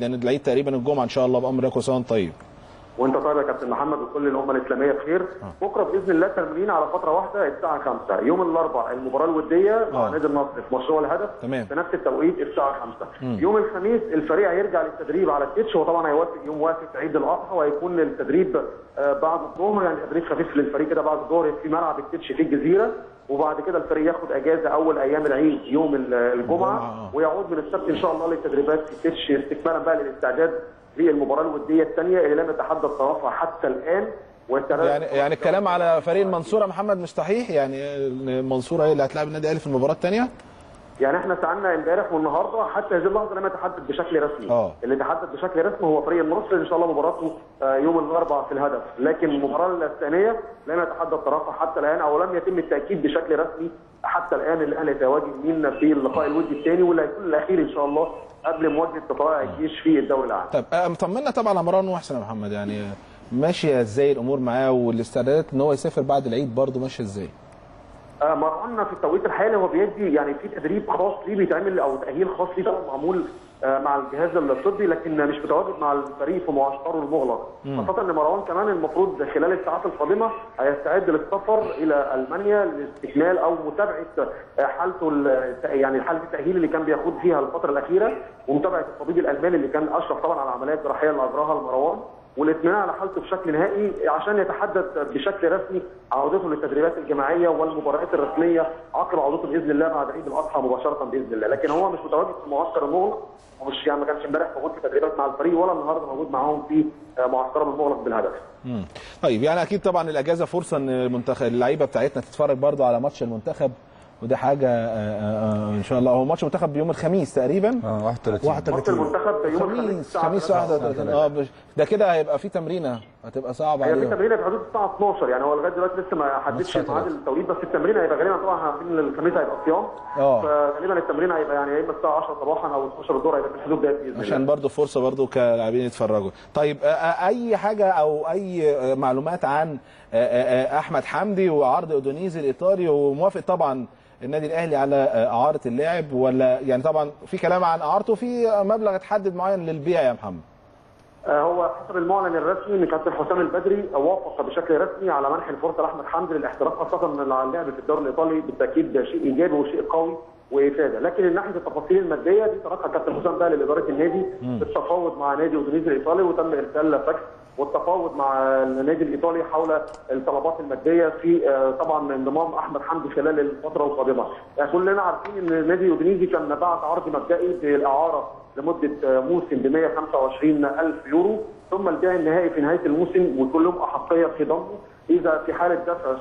يعني العيد تقريبا الجمعه ان شاء الله بامر الله كل سنه وأنت طيب وانت طيب يا كابتن محمد وكل الامه الاسلاميه بخير بكره باذن الله تمرين على فتره واحده الساعه 5 يوم الاربعاء المباراه الوديه مع آه. نادي النصر في مشروع الهدف تمام. في نفس التوقيت الساعه 5 يوم الخميس الفريق هيرجع للتدريب على التتش هو طبعا هيوافق يوم وافق عيد الاضحى وهيكون التدريب آه، بعد الظهر يعني تدريب خفيف للفريق كده بعد الظهر في ملعب التتش في الجزيره وبعد كده الفريق ياخد اجازه اول ايام العيد يوم ال- الجمعه آه. ويعود من السبت ان شاء الله للتدريبات في التتش استكمالا بقى للاستعداد للمباراه الوديه الثانيه اللي لم يتحدد طرفها حتى الان والترا- يعني يعني الكلام على فريق المنصوره محمد مش صحيح يعني المنصوره هي اللي هتلاعب النادي الاهلي في المباراه الثانيه يعني احنا سالنا امبارح والنهارده حتى هذه اللحظه لم يتحدد بشكل رسمي آه. اللي تحدد بشكل رسمي هو فريق النصر ان شاء الله مباراته آه، يوم الاربعاء في الهدف لكن المباراه الثانيه لم يتحدد طرفها حتى الان او لم يتم التاكيد بشكل رسمي حتى الان الاهلي يتواجد مين في اللقاء الودي الثاني واللي هيكون الاخير ان شاء الله قبل مواجهه طلائع الجيش في الدوري العام طب آه، مطمنا طبعا على مروان محسن يا محمد يعني آه، ماشيه ازاي الامور معاه والاستعدادات ان هو يسافر بعد العيد برضه ماشيه ازاي آه، مروان في التوقيت الحالي هو بيدي يعني في تدريب خاص ليه بيتعمل او تاهيل خاص ليه طبعا معمول آه، مع الجهاز الطبي لكن مش متواجد مع الفريق في معسكره المغلق خاصه ان مروان كمان المفروض خلال الساعات القادمه هيستعد للسفر الى المانيا لاستكمال او متابعه آه، حالته ال- يعني حاله التاهيل اللي كان بيخوض فيها الفتره الاخيره ومتابعه الطبيب الالماني اللي كان اشرف طبعا على العمليه الجراحيه اللي اجراها لمروان والاطمئنان على حالته بشكل نهائي عشان يتحدث بشكل رسمي عودته للتدريبات الجماعيه والمباريات الرسميه عقب عودته باذن الله بعد عيد الاضحى مباشره باذن الله، لكن هو مش متواجد في المعسكر المغلق ومش يعني ما كانش امبارح موجود في تدريبات مع الفريق ولا النهارده موجود معاهم في آه، معسكرهم المغلق بالهدف. مم. طيب يعني اكيد طبعا الاجازه فرصه ان المنتخب اللعيبه بتاعتنا تتفرج برضه على ماتش المنتخب وده حاجه آه، آه، آه، ان شاء الله هو ماتش المنتخب بيوم الخميس تقريبا اه 31 ماتش 31 المنتخب يوم الخميس خميس الساعه خميس 3. 31 اه بش- ده كده هيبقى في تمرينه هتبقى صعبه هي في عليهم تمرينه في حدود الساعه 12 يعني هو لغايه دلوقتي لسه ما حددش ماتش ميعاد التوقيت بس التمرين هيبقى غالبا طبعا احنا عارفين ان الخميس هيبقى صيام اه. فغالبا التمرين هيبقى يعني يا اما الساعه 10 صباحا او 12 الظهر هيبقى في الحدود ديت باذن الله عشان برضه فرصه برضه كلاعبين يتفرجوا طيب آه، آه، اي حاجه او اي آه، معلومات عن آه، آه، آه، احمد حمدي وعرض اودونيزي الايطالي وموافق طبعا النادي الاهلي على آه، اعاره اللاعب ولا يعني طبعا في كلام عن اعارته في مبلغ اتحدد معين للبيع يا محمد آه، هو حسب المعلن الرسمي ان كابتن حسام البدري وافق بشكل رسمي على منح الفرصه لاحمد حمدي للاحتراف خاصه ان اللعب في الدوري الايطالي بالتاكيد ده شيء ايجابي وشيء قوي وافاده لكن من ناحيه التفاصيل الماديه دي تركها كابتن حسام بقى لاداره النادي بالتفاوض مع نادي اودونيزي الايطالي وتم ارسال فاكس والتفاوض مع النادي الايطالي حول الطلبات الماديه في آه، طبعا انضمام احمد حمدي خلال الفتره القادمه. يعني كلنا عارفين ان نادي اودونيزي كان بعت عرض مبدئي بالاعاره لمده آه، موسم ب 125 الف يورو ثم البيع النهائي في نهايه الموسم ويكون لهم احقيه في ضمه اذا في حاله دفع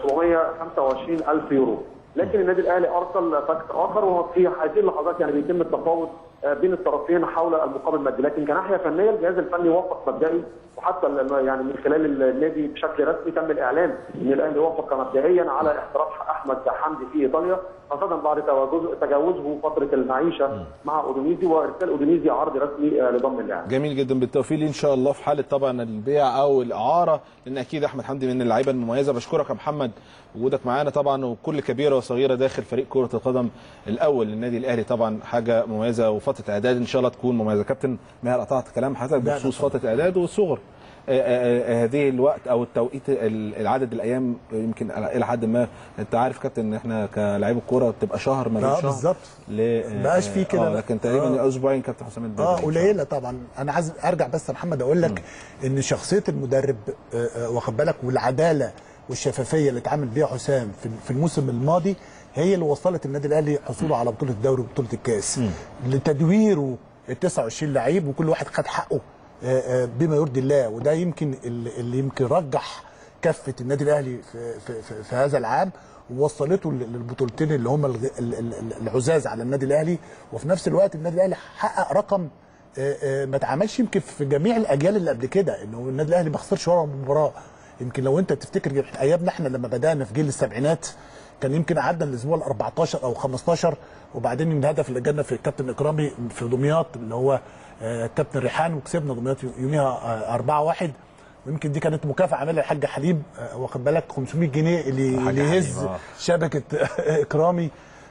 725 الف يورو. لكن النادي الاهلي ارسل فاكس اخر وهو في هذه اللحظات يعني بيتم التفاوض آه، بين الطرفين حول المقابل المادي لكن كناحيه فنيه الجهاز الفني وافق مبدئي وحتى ال- يعني من خلال النادي بشكل رسمي تم الاعلان ان الاهلي وافق مبدئيا على احتراف احمد حمدي في ايطاليا خاصه بعد تواجز- تجاوزه فتره المعيشه مع اودونيزي وارسال اودونيزي عرض رسمي آه، لضم اللاعب. جميل جدا بالتوفيق ليه ان شاء الله في حاله طبعا البيع او الاعاره لان اكيد احمد حمدي من اللعيبه المميزه بشكرك يا محمد وجودك معانا طبعا وكل كبيره وصغيره داخل فريق كره القدم الاول للنادي الاهلي طبعا حاجه مميزه وفتره اعداد ان شاء الله تكون مميزه كابتن ماهر قطعت كلام حضرتك لا، بخصوص طبعاً. فتره اعداد والصغر آه، آه، آه، هذه الوقت او التوقيت ال- العدد الايام يمكن الى حد ما انت عارف كابتن ان احنا كلاعيبه كوره بتبقى شهر ما بين لا شهر بالظبط ل- بقاش في كده، آه، لا. لكن تقريبا آه. اسبوعين كابتن حسام البدري اه إن شاء الله. قليله طبعا انا عايز ارجع بس يا محمد اقول لك ان شخصيه المدرب آه، آه، واخد بالك والعداله والشفافيه اللي اتعامل بيها حسام في في الموسم الماضي هي اللي وصلت النادي الاهلي حصوله على بطوله الدوري وبطوله الكاس لتدويره ال 29 لعيب وكل واحد خد حقه آه، آه، بما يرضي الله وده يمكن اللي اللي يمكن رجح كفه النادي الاهلي في, في, في, في هذا العام ووصلته لل- للبطولتين اللي هم الغ- ال- ال- ال- العزاز على النادي الاهلي وفي نفس الوقت النادي الاهلي حقق رقم آه، آه، ما اتعملش يمكن في جميع الاجيال اللي قبل كده انه النادي الاهلي ما خسرش ولا مباراه يمكن لو انت تفتكر ايامنا احنا لما بدانا في جيل السبعينات كان يمكن قعدنا الاسبوع ال 14 او 15 وبعدين الهدف اللي جالنا في الكابتن اكرامي في دمياط اللي هو آه، كابتن ريحان وكسبنا دمياط يوميها 4 1 ويمكن دي كانت مكافاه عاملها الحاج حليم آه، واخد بالك 500 جنيه اللي الحاج اللي يهز حليم، آه. شبكه اكرامي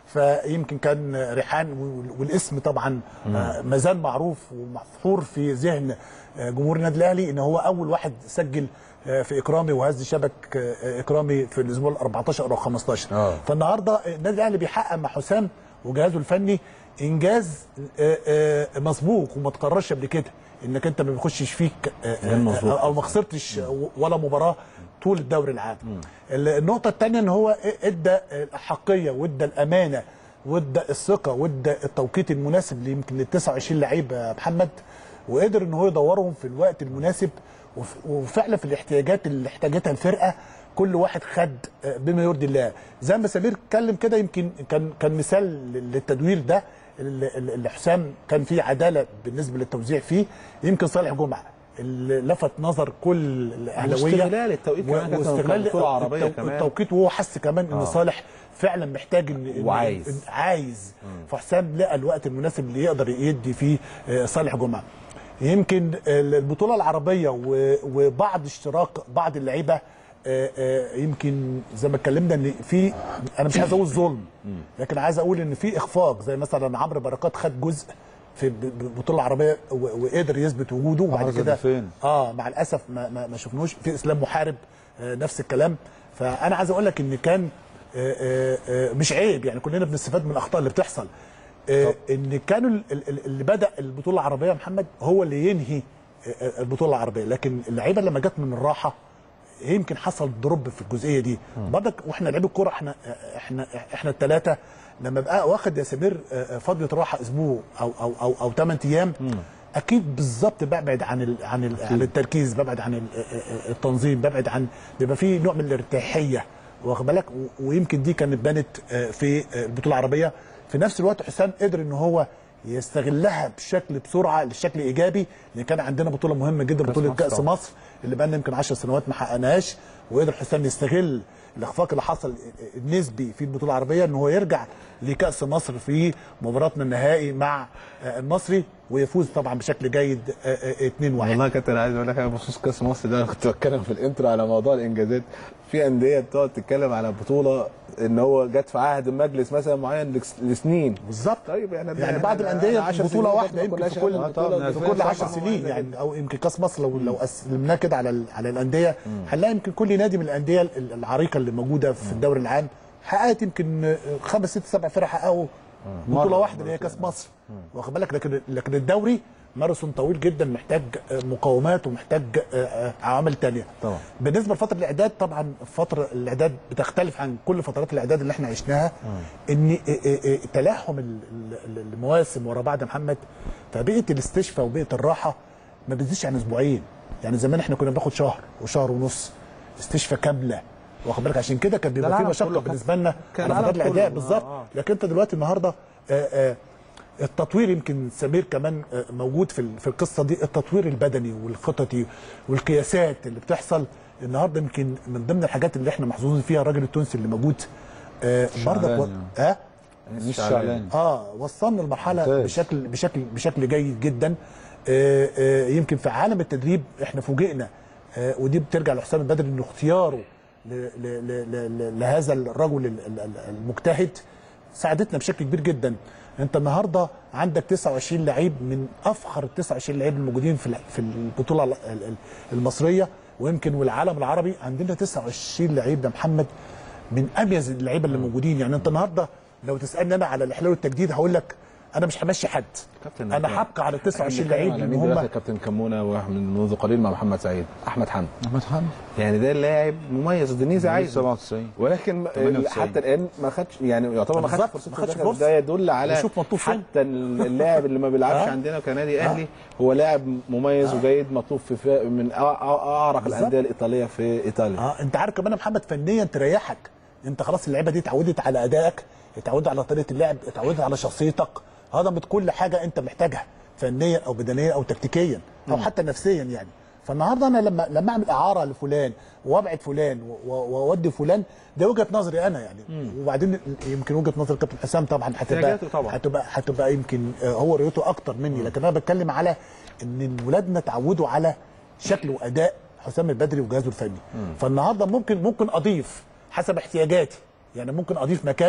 فيمكن كان ريحان وال- والاسم طبعا آه، ما زال معروف ومحفور في ذهن آه، جمهور النادي الاهلي ان هو اول واحد سجل آه، في اكرامي وهز شبك آه، اكرامي في الاسبوع ال 14 او 15 آه. فالنهارده النادي الاهلي بيحقق مع حسام وجهازه الفني انجاز آه، آه، مسبوق وما تكررش قبل كده انك انت ما بيخشش فيك آه، آه، او ما خسرتش ولا مباراه طول الدوري العام ال- النقطه الثانيه ان هو ادى الاحقيه وادى الامانه وادى الثقه وادى التوقيت المناسب يمكن لل 29 لعيب يا محمد وقدر ان هو يدورهم في الوقت المناسب وف- وفعلا في الاحتياجات اللي احتاجتها الفرقه كل واحد خد آه، بما يرضي الله زي ما سمير اتكلم كده يمكن كان كان مثال للتدوير ده اللي اللي حسام كان فيه عداله بالنسبه للتوزيع فيه يمكن صالح جمعه اللي لفت نظر كل الاهلاويه واستغلال التوقيت كمان كابتن واستغلال بطولة عربية التو- كمان. التوقيت وهو حس كمان ان صالح فعلا محتاج ان إن- وعايز. إن- عايز فحسام لقى الوقت المناسب اللي يقدر يدي فيه آه، صالح جمعه يمكن البطوله العربيه و- وبعض اشتراك بعض اللعيبه آه، آه، يمكن زي ما اتكلمنا ان في انا مش عايز اقول ظلم لكن عايز اقول ان في اخفاق زي مثلا عمرو بركات خد جزء في ب- ب- البطوله العربيه و- وقدر يثبت وجوده وبعد حافظ كده فين؟ اه مع الاسف ما, ما, ما شفناهوش في اسلام محارب آه نفس الكلام فانا عايز اقول لك ان كان آه آه آه مش عيب يعني كلنا بنستفاد من الاخطاء اللي بتحصل آه ان كانوا ال- ال- اللي بدا البطوله العربيه يا محمد هو اللي ينهي آه، آه، البطوله العربيه لكن اللعيبه لما جت من الراحه يمكن حصل دروب في الجزئيه دي برضك واحنا لعيبه الكوره احنا احنا احنا الثلاثه لما بقى واخد يا سمير آه، آه، فضله راحه اسبوع او او او او 8 ايام اكيد بالظبط ببعد عن ال عن ال عن التركيز ببعد عن ال- آه، آه، التنظيم ببعد عن بيبقى في نوع من الارتياحيه واخد بالك و- ويمكن دي كانت بانت آه، في آه، البطوله العربيه في نفس الوقت حسام قدر ان هو يستغلها بشكل بسرعه لشكل ايجابي لان كان عندنا بطوله مهمه جدا بطوله مصر كاس طبعا. مصر اللي بقى لنا يمكن 10 سنوات ما حققناهاش وقدر حسام يستغل الاخفاق اللي حصل النسبي في البطوله العربيه ان هو يرجع لكاس مصر في مباراتنا النهائي مع آه، المصري ويفوز طبعا بشكل جيد آه، آه، 2-1 والله يا كابتن عايز اقول لك حاجه بخصوص كاس مصر ده انا كنت بتكلم في الانترو على موضوع الانجازات في انديه بتقعد تتكلم على بطوله ان هو جت في عهد مجلس مثلا معين لس- لسنين بالظبط طيب يعني يعني بعض الانديه بطوله واحده يمكن في كل آه طبعاً، في كل 10 سنين يعني او يمكن كاس مصر لو لو قسمناه كده على ال- على الانديه هنلاقي يمكن كل نادي من الانديه ال- العريقه اللي موجوده في الدوري العام حققت يمكن خمس ست سبع فرق حققوا بطوله مرة، واحده اللي هي كاس مصر واخد بالك لكن لكن الدوري ماراثون طويل جدا محتاج مقاومات ومحتاج عوامل تانية طبعا. بالنسبه لفتره الاعداد طبعا فتره الاعداد بتختلف عن كل فترات الاعداد اللي احنا عشناها ان تلاحم ال- ال- المواسم ورا بعض يا محمد فبيئه الاستشفاء وبيئه الراحه ما بتزيدش عن اسبوعين يعني زمان احنا كنا بناخد شهر وشهر ونص استشفاء كامله واخد بالك عشان كده كان بيبقى في العالم مشقه كله بالنسبه لنا كان على فترات العالم الاعداد كله. بالظبط آه، آه. لكن انت دلوقتي النهارده آه، آه، التطوير يمكن سمير كمان آه، موجود في ال- في القصه دي التطوير البدني والخططي والقياسات اللي بتحصل النهارده يمكن من ضمن الحاجات اللي احنا محظوظين فيها الراجل التونسي اللي موجود آه برضك و... شعلان اه مش شعلان اه وصلنا المرحله ممتاز. بشكل بشكل بشكل جيد جدا آه آه يمكن في عالم التدريب احنا فوجئنا آه ودي بترجع لحسام البدري انه اختياره ل ل ل ل لهذا الرجل ال- ال- ال- المجتهد ساعدتنا بشكل كبير جدا انت النهارده عندك 29 لعيب من افخر ال 29 لعيب الموجودين في ال- في البطوله ال- ال- المصريه ويمكن والعالم العربي عندنا 29 لعيب يا محمد من اميز اللعيبه اللي موجودين يعني انت النهارده لو تسالني انا على الاحلال والتجديد هقول لك انا مش همشي حد كابتن انا هبقى على ال 29 لعيب على ان مين دلوقتي هم كابتن كمونه ومن منذ قليل مع محمد سعيد احمد حمدي احمد حمدي يعني ده لاعب مميز دنيزي عايز 97 ولكن 98. حتى الان ما خدش يعني يعتبر ما خدش بالظبط، فرصته ما خدش ده- فرصة. ده يدل على نشوف مطلوب فين. حتى اللاعب اللي ما بيلعبش آه. عندنا كنادي اهلي هو لاعب مميز وجيد مطلوب في فرق من أع- أع- اعرق بالظبط. الانديه الايطاليه في ايطاليا اه انت عارف كمان يا محمد فنيا تريحك انت خلاص اللعيبه دي اتعودت على ادائك اتعودت على طريقه اللعب اتعودت على شخصيتك هضمت كل حاجه انت محتاجها فنيا او بدنيا او تكتيكيا او حتى نفسيا يعني فالنهارده انا لما لما اعمل اعاره لفلان وابعد فلان و- و- واودي فلان ده وجهه نظري انا يعني وبعدين يمكن وجهه نظر كابتن حسام طبعا هتبقى احتياجاته طبعا. هتبقى هتبقى يمكن آه، هو رؤيته اكتر مني لكن انا بتكلم على ان ولادنا اتعودوا على شكل واداء حسام البدري وجهازه الفني فالنهارده ممكن ممكن اضيف حسب احتياجاتي يعني ممكن اضيف مكان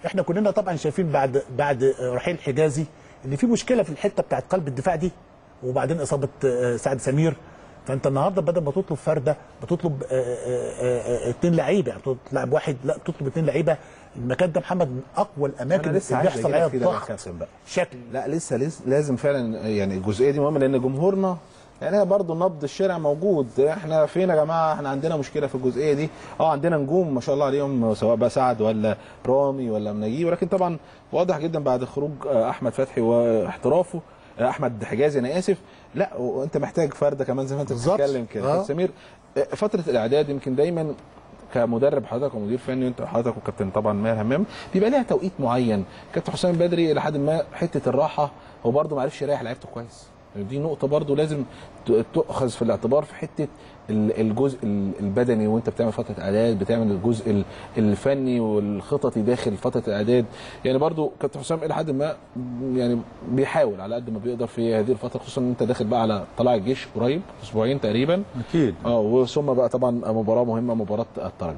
احنا كلنا طبعا شايفين بعد بعد رحيل حجازي ان في مشكله في الحته بتاعت قلب الدفاع دي وبعدين اصابه آه، سعد سمير فانت النهارده بدل ما تطلب فرده بتطلب آه، آه، آه، آه، اتنين لعيبه يعني تطلب لاعب واحد لا تطلب اتنين لعيبه المكان ده محمد من اقوى الاماكن انا لسه اللي عايز بيحصل أجيلك عليها في ده يا الضغط كابتن بقى. شكل لا لسه لسه لازم فعلا يعني الجزئيه دي مهمه لان جمهورنا يعني هي برضه نبض الشارع موجود احنا فين يا جماعه احنا عندنا مشكله في الجزئيه دي اه عندنا نجوم ما شاء الله عليهم سواء بقى سعد ولا رامي ولا منجي ولكن طبعا واضح جدا بعد خروج آه، احمد فتحي واحترافه آه، احمد حجازي انا اسف لا وانت محتاج فرده كمان زي ما انت بالظبط. بتتكلم كده آه. كابتن سمير آه، فتره الاعداد يمكن دايما كمدرب حضرتك ومدير فني وانت حضرتك وكابتن طبعا ماهر همام بيبقى ليها توقيت معين كابتن حسام بدري لحد ما حته الراحه هو برده ما عرفش يريح لعيبته كويس دي نقطه برده لازم ت- تؤخذ في الاعتبار في حته ال- الجزء ال- البدني وانت بتعمل فتره اعداد بتعمل الجزء ال- الفني والخططي داخل فتره الاعداد يعني برده كابتن حسام الى حد ما يعني بيحاول على قد ما بيقدر في هذه الفتره خصوصا ان انت داخل بقى على طلائع الجيش قريب اسبوعين تقريبا اكيد اه وثم بقى طبعا مباراه مهمه مباراه الترجي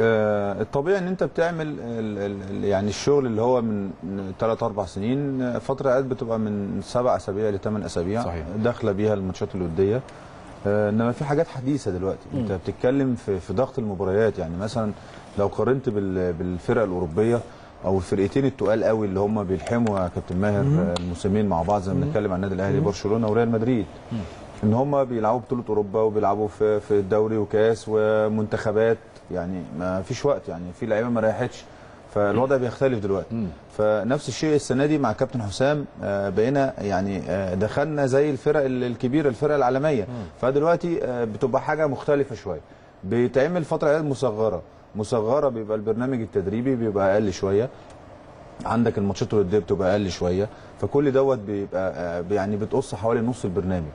آه، الطبيعي ان انت بتعمل ال- ال- ال- يعني الشغل اللي هو من 3 4 سنين آه، فتره عقد بتبقى من سبع اسابيع لثمان اسابيع صحيح. داخله بيها الماتشات الوديه آه، انما في حاجات حديثه دلوقتي انت بتتكلم في في ضغط المباريات يعني مثلا لو قارنت بال- بالفرق الاوروبيه او الفرقتين التقال قوي اللي هم بيلحموا يا كابتن ماهر آه، الموسمين مع بعض زي ما بنتكلم عن النادي الاهلي برشلونه وريال مدريد ان هم بيلعبوا بطوله اوروبا وبيلعبوا في في الدوري وكاس ومنتخبات يعني ما فيش وقت يعني في لعيبه ما ريحتش فالوضع بيختلف دلوقتي فنفس الشيء السنه دي مع كابتن حسام آه، بقينا يعني آه، دخلنا زي الفرق ال- الكبيره الفرق العالميه فدلوقتي آه، بتبقى حاجه مختلفه شويه بيتعمل فتره عيال مصغره مصغره بيبقى البرنامج التدريبي بيبقى اقل شويه عندك الماتشات الوديه بتبقى اقل شويه فكل دوت بيبقى آه، يعني بتقص حوالي نص البرنامج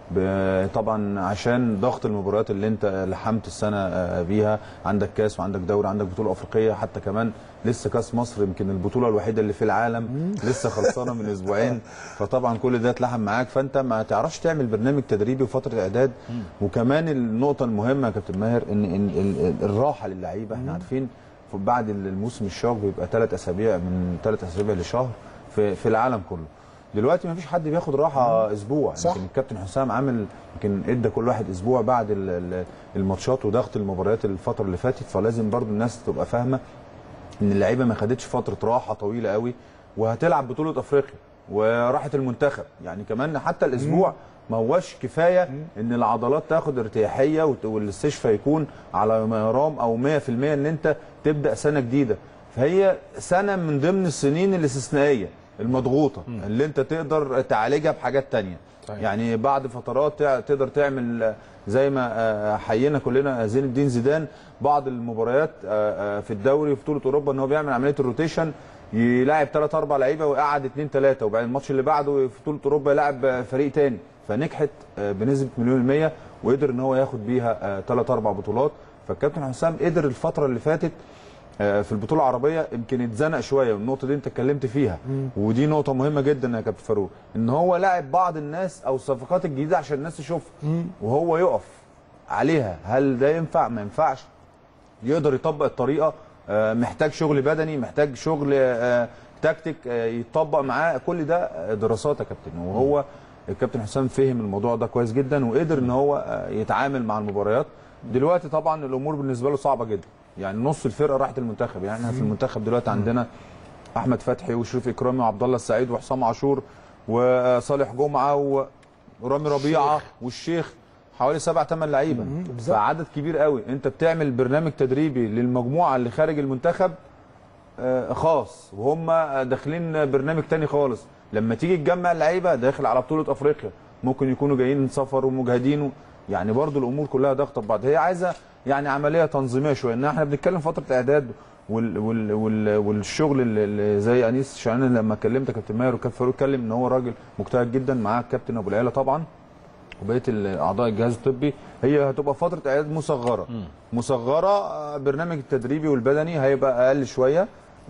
ب- طبعا عشان ضغط المباريات اللي انت لحمت السنه آه، بيها عندك كاس وعندك دوري عندك بطوله افريقيه حتى كمان لسه كاس مصر يمكن البطوله الوحيده اللي في العالم لسه خلصانه من اسبوعين فطبعا كل ده اتلحم معاك فانت ما تعرفش تعمل برنامج تدريبي وفتره اعداد وكمان النقطه المهمه يا كابتن ماهر ان ان ال- ال- الراحه للعيبه احنا عارفين ف- بعد الموسم الشاق بيبقى ثلاث اسابيع من ثلاث اسابيع لشهر في في العالم كله دلوقتي ما فيش حد بياخد راحه اسبوع صح. يمكن الكابتن حسام عامل يمكن ادى كل واحد اسبوع بعد ال- ال- الماتشات وضغط المباريات الفتره اللي فاتت فلازم برضو الناس تبقى فاهمه ان اللعيبه ما خدتش فتره راحه طويله قوي وهتلعب بطوله افريقيا وراحه المنتخب يعني كمان حتى الاسبوع ما هوش كفايه ان العضلات تاخد ارتياحيه وت- والاستشفاء يكون على ما يرام او 100% ان انت تبدا سنه جديده فهي سنه من ضمن السنين الاستثنائيه المضغوطه اللي انت تقدر تعالجها بحاجات تانية صحيح. يعني بعد فترات تع- تقدر تعمل آه، زي ما آه، حيينا كلنا زين الدين زيدان بعض المباريات آه، آه، في الدوري في بطوله اوروبا ان هو بيعمل عمليه الروتيشن يلاعب ثلاث اربع لعيبه ويقعد اثنين ثلاثه وبعدين الماتش اللي بعده في بطوله اوروبا يلاعب آه، فريق تاني فنجحت آه، بنسبه مليون المية وقدر ان هو ياخد بيها ثلاث اربع بطولات فالكابتن حسام قدر الفتره اللي فاتت آه، في البطوله العربيه يمكن اتزنق شويه والنقطه دي انت اتكلمت فيها ودي نقطه مهمه جدا يا كابتن فاروق ان هو لاعب بعض الناس او الصفقات الجديده عشان الناس تشوفها وهو يقف عليها هل ده ينفع ما ينفعش يقدر يطبق الطريقه آه، محتاج شغل بدني محتاج شغل آه، تكتيك آه، يطبق معاه كل ده آه، دراسات يا كابتن وهو الكابتن حسام فهم الموضوع ده كويس جدا وقدر ان هو آه، يتعامل مع المباريات دلوقتي طبعا الامور بالنسبه له صعبه جدا يعني نص الفرقه راحت المنتخب يعني احنا في المنتخب دلوقتي عندنا احمد فتحي وشريف اكرامي وعبد الله السعيد وحسام عاشور وصالح جمعه و- ورامي ربيعه والشيخ حوالي سبع ثمان لعيبه فعدد كبير قوي انت بتعمل برنامج تدريبي للمجموعه اللي خارج المنتخب آه، خاص وهم داخلين برنامج تاني خالص لما تيجي تجمع اللعيبه داخل على بطوله افريقيا ممكن يكونوا جايين سفر ومجهدين و- يعني برضو الامور كلها ضغطه ببعض هي عايزه يعني عمليه تنظيميه شويه ان احنا بنتكلم فتره اعداد وال وال وال والشغل اللي- اللي زي انيس شعران لما كلمت كابتن ماهر وكابتن فاروق اتكلم ان هو راجل مجتهد جدا معاه الكابتن ابو العيله طبعا وبقيه ال- اعضاء الجهاز الطبي هي هتبقى فتره اعداد مصغره مصغره آه، برنامج التدريبي والبدني هيبقى اقل شويه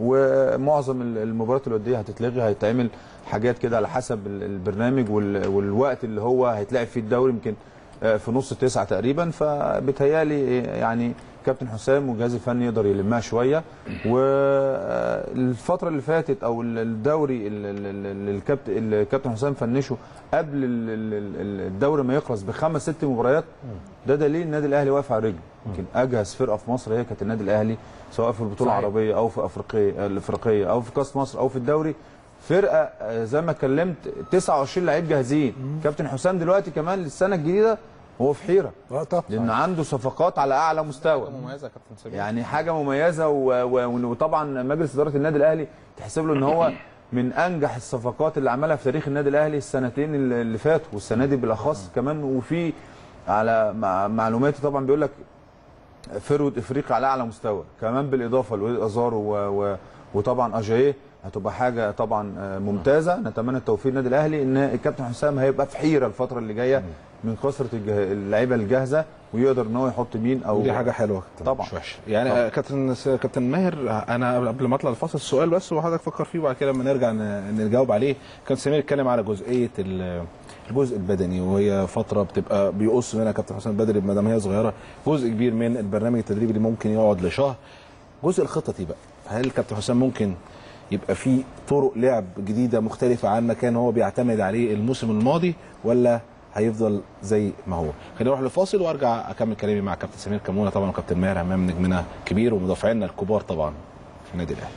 ومعظم ال- المباريات الوديه هتتلغي هيتعمل حاجات كده على حسب ال- البرنامج وال- والوقت اللي هو هيتلعب فيه الدوري يمكن آه، في نص تسعة تقريبا فبتهيالي يعني كابتن حسام والجهاز الفني يقدر يلمها شويه والفتره اللي فاتت او الدوري ال- ال- ال- اللي الكابتن اللي الكابتن حسام فنشه قبل ال- ال- ال- الدوري ما يخلص بخمس ست مباريات ده دليل النادي الاهلي واقف على رجله يمكن اجهز فرقه في مصر هي كانت النادي الاهلي سواء في البطوله صحيح. العربيه او في افريقيا الافريقيه او في كاس مصر او في الدوري فرقه آه، زي ما اتكلمت 29 لعيب جاهزين كابتن حسام دلوقتي كمان للسنه الجديده هو في حيره اه طبعا لان عنده صفقات على اعلى مستوى مميزه يا كابتن سمير يعني حاجه مميزه و... و... وطبعا مجلس اداره النادي الاهلي تحسب له ان هو من انجح الصفقات اللي عملها في تاريخ النادي الاهلي السنتين اللي اللي فاتوا والسنه دي بالاخص كمان وفي على مع... معلوماتي طبعا بيقول لك فرود افريقيا على اعلى مستوى كمان بالاضافه لوليد ازارو و... و... وطبعا اجاييه هتبقى حاجه طبعا آه، ممتازه نتمنى التوفيق للنادي الاهلي ان الكابتن حسام هيبقى في حيره الفتره اللي جايه من كثره الجه... اللعيبه الجاهزه ويقدر ان هو يحط مين او ودي حاجه حلوه كابتن، طبعا. مش وحشه يعني طبعا. آه، كابتن س- كابتن ماهر آه، انا قبل ما اطلع الفاصل السؤال بس وحضرتك فكر فيه وبعد كده لما نرجع ن- نجاوب عليه كابتن سمير اتكلم على جزئيه ال- الجزء البدني وهي فتره بتبقى بيقص منها كابتن حسام بدري ما دام هي صغيره جزء كبير من البرنامج التدريبي اللي ممكن يقعد لشهر جزء الخططي بقى هل كابتن حسام ممكن يبقى في طرق لعب جديده مختلفه عن ما كان هو بيعتمد عليه الموسم الماضي ولا هيفضل زي ما هو خلينا نروح لفاصل وارجع اكمل كلامي مع كابتن سمير كمونه طبعا وكابتن ماهر امام نجمنا كبير ومدافعينا الكبار طبعا في النادي الاهلي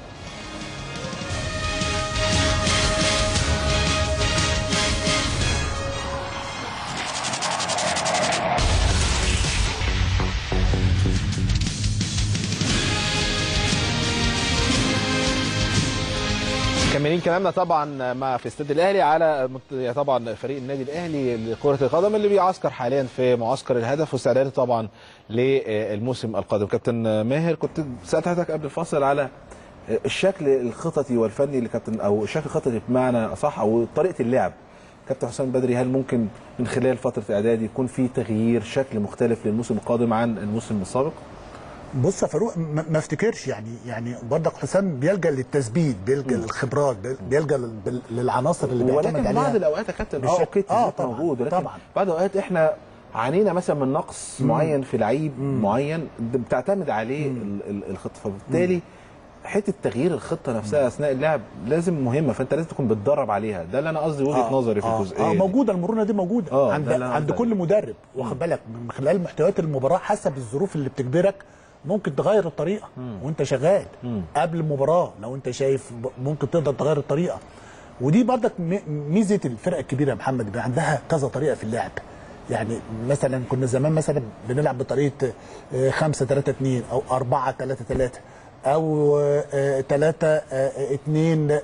مكملين كلامنا طبعا مع في استاد الاهلي على مت- طبعا فريق النادي الاهلي لكره القدم اللي بيعسكر حاليا في معسكر الهدف واستعداده طبعا للموسم القادم كابتن ماهر كنت سالت حضرتك قبل الفاصل على الشكل الخططي والفني لكابتن او الشكل الخططي بمعنى اصح او طريقه اللعب كابتن حسام بدري هل ممكن من خلال فتره اعداد يكون في تغيير شكل مختلف للموسم القادم عن الموسم السابق؟ بص يا فاروق ما ما افتكرش يعني يعني برضك حسام بيلجا للتثبيت بيلجا للخبرات بيل- بيلجا لل- للعناصر اللي بيعتمد ولكن عليها بعض الاوقات يا كابتن اه بالشكل- اوكي آه، التثبيت طبعاً، موجود ولكن طبعاً. بعض الاوقات احنا عانينا مثلا من نقص معين في لعيب معين بتعتمد عليه ال- ال- الخطه فبالتالي حته تغيير الخطه نفسها اثناء اللعب لازم مهمه فانت لازم تكون بتدرب عليها ده اللي انا قصدي وجهه نظري في آه الجزئيه اه دي. موجوده المرونه دي موجوده آه، عند ده اللي أنا عند قصدي كل مدرب واخد بالك من خلال محتويات المباراه حسب الظروف اللي بتجبرك ممكن تغير الطريقه وانت شغال قبل المباراه لو انت شايف ب- ممكن تقدر تغير الطريقه ودي برضك م- ميزه الفرق الكبيره يا محمد بيبقى عندها كذا طريقه في اللعب يعني مثلا كنا زمان مثلا بنلعب بطريقه 5 3 2 او 4 3 3 او 3 2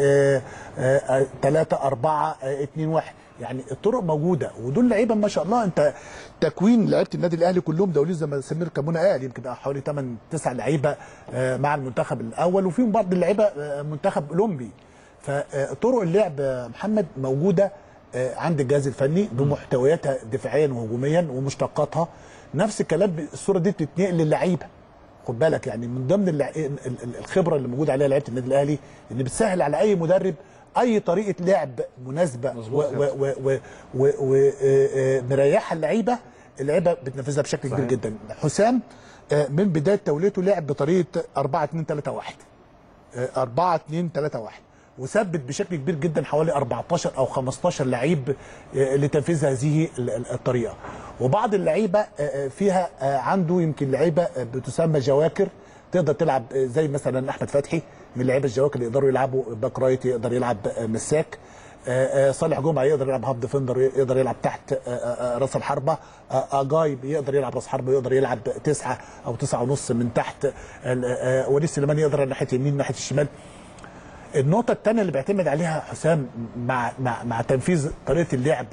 3 4 2 1 يعني الطرق موجوده ودول لعيبه ما شاء الله انت تكوين لعيبه النادي الاهلي كلهم دوليين زي ما سمير كمونه قال يمكن بقى حوالي 8 9 لعيبه آه، مع المنتخب الاول وفيهم بعض اللعيبه آه، منتخب اولمبي فطرق اللعب يا محمد موجوده آه، عند الجهاز الفني بمحتوياتها دفاعيا وهجوميا ومشتقاتها نفس الكلام الصوره دي بتتنقل للعيبه خد بالك يعني من ضمن اللع... ال- ال- الخبره اللي موجوده عليها لعيبه النادي الاهلي ان بتسهل على اي مدرب اي طريقه لعب مناسبه ومريحه اللعيبه اللعيبه بتنفذها بشكل كبير جدا حسام آه، من بدايه توليته لعب بطريقه 4 2 3 1 4 2 3 1 وثبت بشكل كبير جدا حوالي 14 او 15 لعيب آه، لتنفيذ هذه ال- ال- الطريقه وبعض اللعيبه آه، آه، فيها آه، عنده يمكن لعيبه آه، بتسمى جواكر تقدر تلعب آه، زي مثلا احمد فتحي من اللعيبه الجواكر اللي يقدروا يلعبوا باك رايت يقدر يلعب آه، مساك آه، آه، صالح جمعه يقدر يلعب هاف ديفندر يقدر يلعب تحت آه، آه، راس الحربه آه، اجاي يقدر يلعب راس حربه يقدر يلعب تسعه او تسعه ونص من تحت ال- آه، وليد سليمان يقدر ناحيه اليمين ناحيه الشمال النقطة الثانية اللي بيعتمد عليها حسام مع مع مع تنفيذ طريقة اللعب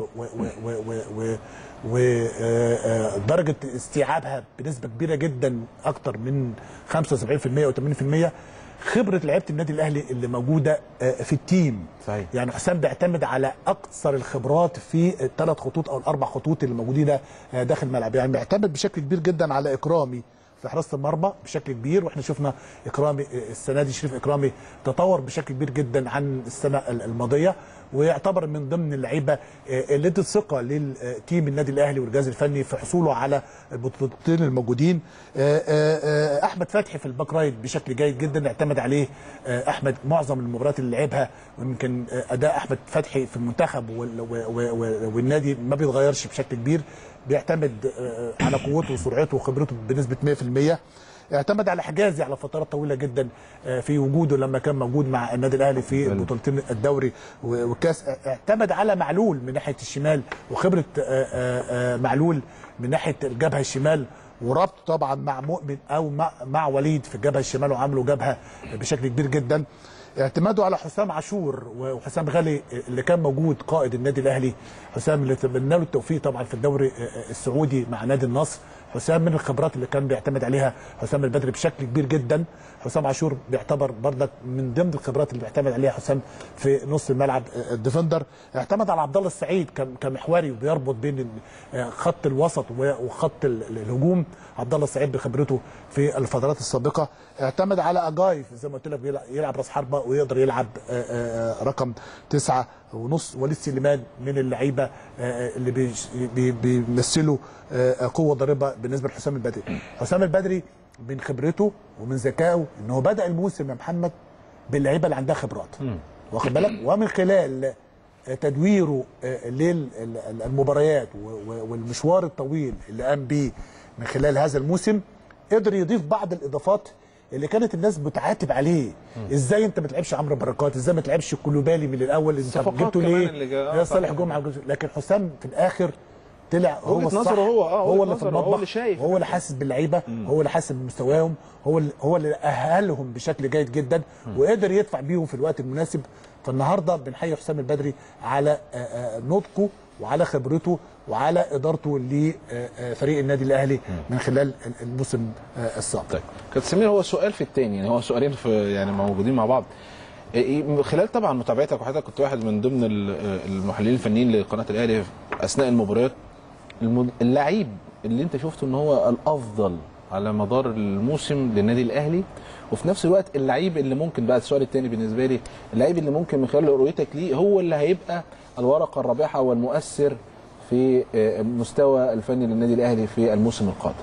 ودرجة استيعابها بنسبة كبيرة جدا أكتر من 75% أو 80% خبرة لعيبة النادي الأهلي اللي موجودة آه، في التيم صحيح. يعني حسام بيعتمد على أكثر الخبرات في الثلاث خطوط أو الأربع خطوط اللي موجودين آه، داخل الملعب يعني بيعتمد بشكل كبير جدا على إكرامي في حراسه المرمى بشكل كبير واحنا شفنا اكرامي السنه دي شريف اكرامي تطور بشكل كبير جدا عن السنه الماضيه ويعتبر من ضمن اللعيبه اللي ادت ثقه للتيم النادي الاهلي والجهاز الفني في حصوله على البطولتين الموجودين احمد فتحي في الباك رايت بشكل جيد جدا اعتمد عليه احمد معظم المباريات اللي لعبها ويمكن اداء احمد فتحي في المنتخب والنادي ما بيتغيرش بشكل كبير بيعتمد على قوته وسرعته وخبرته بنسبه 100% اعتمد على حجازي على فترات طويله جدا في وجوده لما كان موجود مع النادي الاهلي في البطولتين الدوري والكاس اعتمد على معلول من ناحيه الشمال وخبره معلول من ناحيه الجبهه الشمال وربط طبعا مع مؤمن او مع, مع وليد في الجبهه الشمال وعملوا جبهه بشكل كبير جدا اعتماده على حسام عاشور وحسام غالي اللي كان موجود قائد النادي الاهلي حسام اللي تمنى له التوفيق طبعا في الدوري السعودي مع نادي النصر حسام من الخبرات اللي كان بيعتمد عليها حسام البدري بشكل كبير جدا حسام عاشور بيعتبر برضك من ضمن الخبرات اللي بيعتمد عليها حسام في نص الملعب الديفندر اعتمد على عبد الله السعيد كمحوري وبيربط بين خط الوسط وخط الهجوم عبد الله السعيد بخبرته في الفترات السابقه اعتمد على اجاي زي ما قلت لك يلعب راس حربه ويقدر يلعب رقم تسعة ونص وليد سليمان من اللعيبه اللي بيمثلوا قوه ضاربه بالنسبه لحسام البدري حسام البدري من خبرته ومن ذكائه ان هو بدا الموسم يا محمد باللعيبه اللي عندها خبرات واخد بالك ومن خلال تدويره للمباريات والمشوار الطويل اللي قام بيه من خلال هذا الموسم قدر يضيف بعض الاضافات اللي كانت الناس بتعاتب عليه ازاي انت ما تلعبش عمرو بركات ازاي ما تلعبش كلوبالي من الاول انت جبته ليه يا صالح جمعه لكن حسام في الاخر طلع هو الصح هو اه هو اللي في المطبخ هو اللي شايف هو اللي حاسس باللعيبه هو اللي حاسس بمستواهم هو اللي هو اللي اهلهم بشكل جيد جدا وقدر يدفع بيهم في الوقت المناسب فالنهارده بنحيي حسام البدري على نضجه وعلى خبرته وعلى ادارته لفريق النادي الاهلي من خلال الموسم السابق. طيب كابتن سمير هو سؤال في الثاني يعني هو سؤالين في يعني موجودين مع بعض. خلال طبعا متابعتك وحضرتك كنت واحد من ضمن المحللين الفنيين لقناه الاهلي اثناء المباريات اللعيب اللي انت شفته ان هو الافضل على مدار الموسم للنادي الاهلي وفي نفس الوقت اللعيب اللي ممكن بقى السؤال الثاني بالنسبه لي اللعيب اللي ممكن من خلال رؤيتك ليه هو اللي هيبقى الورقه الرابحه والمؤثر في المستوى الفني للنادي الاهلي في الموسم القادم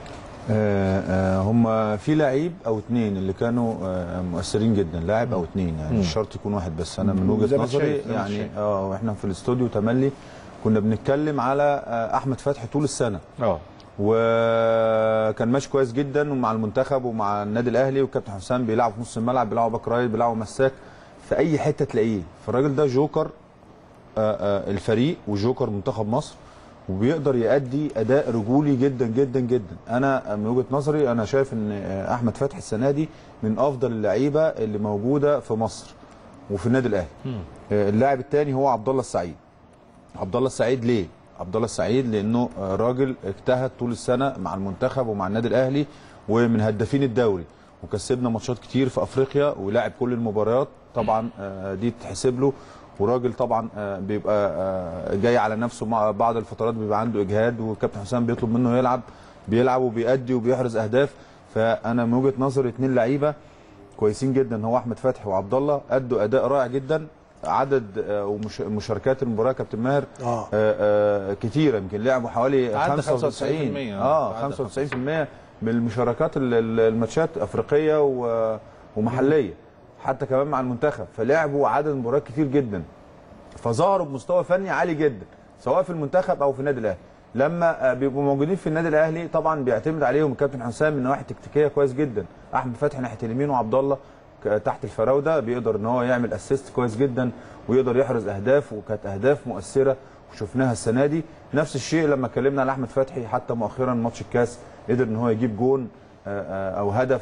هم في لعيب او اثنين اللي كانوا آه مؤثرين جدا لاعب او اثنين يعني مش شرط يكون واحد بس انا من وجهه نظري يعني اه واحنا في الاستوديو تملي كنا بنتكلم على آه احمد فتحي طول السنه اه وكان ماشي كويس جدا ومع المنتخب ومع النادي الاهلي وكابتن حسام بيلعب في نص الملعب بيلعب باك رايت بيلعب مساك في اي حته تلاقيه فالراجل ده جوكر آآ الفريق وجوكر منتخب مصر وبيقدر يأدي اداء رجولي جدا جدا جدا انا من وجهه نظري انا شايف ان احمد فتحي السنه دي من افضل اللعيبه اللي موجوده في مصر وفي النادي الاهلي اللاعب الثاني هو عبد الله السعيد عبد الله السعيد ليه عبد الله السعيد لانه راجل اجتهد طول السنه مع المنتخب ومع النادي الاهلي ومن هدافين الدوري وكسبنا ماتشات كتير في افريقيا ولعب كل المباريات طبعا دي تتحسب له وراجل طبعا بيبقى جاي على نفسه مع بعض الفترات بيبقى عنده اجهاد والكابتن حسام بيطلب منه يلعب بيلعب وبيأدي وبيحرز اهداف فانا من وجهه نظري اثنين لعيبه كويسين جدا هو احمد فتحي وعبد الله ادوا اداء رائع جدا عدد ومشاركات المباراه كابتن ماهر آه. آه كتيره يمكن لعبوا حوالي 95 اه 95% من المشاركات الماتشات افريقيه ومحليه حتى كمان مع المنتخب فلعبوا عدد مباريات كتير جدا فظهروا بمستوى فني عالي جدا سواء في المنتخب او في النادي الاهلي لما بيبقوا موجودين في النادي الاهلي طبعا بيعتمد عليهم الكابتن حسام من نواحي تكتيكيه كويس جدا احمد فتحي ناحيه اليمين وعبد الله تحت الفراوده بيقدر ان هو يعمل اسيست كويس جدا ويقدر يحرز اهداف وكانت اهداف مؤثره وشفناها السنه دي نفس الشيء لما اتكلمنا على احمد فتحي حتى مؤخرا ماتش الكاس قدر ان هو يجيب جون او هدف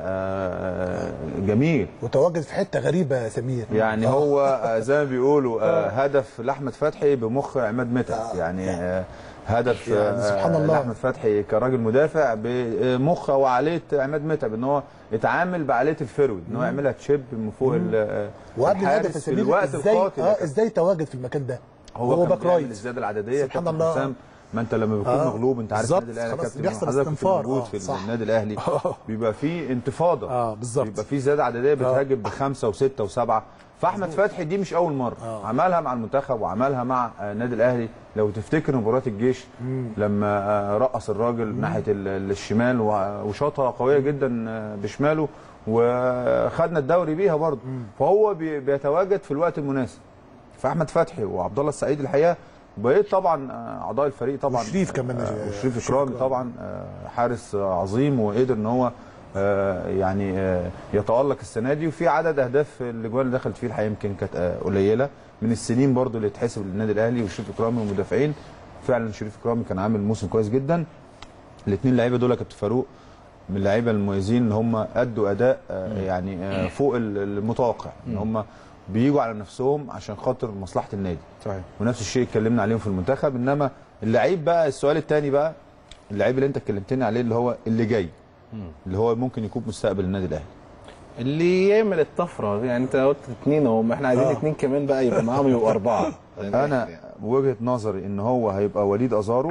جميل وتواجد في حته غريبه يا سمير يعني هو زي ما بيقولوا هدف لاحمد فتحي بمخ عماد متعب يعني هدف يعني سبحان الله لاحمد فتحي كراجل مدافع بمخ وعاليه عماد متعب ان هو اتعامل بعاليه الفيرود ان هو يعملها تشيب من فوق وقبل الهدف يا في الوقت ازاي القاتل اه ازاي تواجد في المكان ده هو, هو باك رايت الزياده العدديه سبحان الله حسام ما انت لما بتكون آه، مغلوب انت عارف بالظبط، النادي الاهلي يا خلاص كابتن بيحصل حضرتك كنت استنفار، موجود آه، في صح. النادي الاهلي بيبقى في انتفاضه اه بالظبط بيبقى في زياده عدديه بتهاجم بخمسه وسته وسبعه فاحمد فتحي دي مش اول مره آه. عملها مع المنتخب وعملها مع آه، النادي الاهلي لو تفتكر مباراه الجيش لما آه، رقص الراجل ناحيه ال- الشمال و- وشاطها قويه جدا آه، بشماله وخدنا الدوري بيها برضه فهو بي- بيتواجد في الوقت المناسب فاحمد فتحي وعبد الله السعيد الحقيقه وبقيت طبعا آه، اعضاء الفريق طبعا وشريف كمان، آه، آه، وشريف شريف اكرامي إكرامي. طبعا آه، حارس آه، عظيم وقدر ان هو آه، يعني آه، يتالق السنه دي وفي عدد اهداف الاجوان اللي دخلت فيه الحقيقه يمكن كانت آه، قليله من السنين برضو اللي تحسب للنادي الاهلي وشريف اكرامي ومدافعين فعلا شريف اكرامي كان عامل موسم كويس جدا الاثنين لعيبه دول يا كابتن فاروق من اللعيبه المميزين ان هم ادوا اداء آه، يعني آه، فوق ال- المتوقع ان هم بيجوا على نفسهم عشان خاطر مصلحه النادي صحيح ونفس الشيء اتكلمنا عليهم في المنتخب انما اللعيب بقى السؤال الثاني بقى اللعيب اللي انت اتكلمتني عليه اللي هو اللي جاي اللي هو ممكن يكون مستقبل النادي الاهلي اللي يعمل الطفره يعني انت قلت اثنين اهم احنا عايزين آه. اثنين كمان بقى يبقى معاهم يبقوا اربعه انا بوجهه نظري ان هو هيبقى وليد ازارو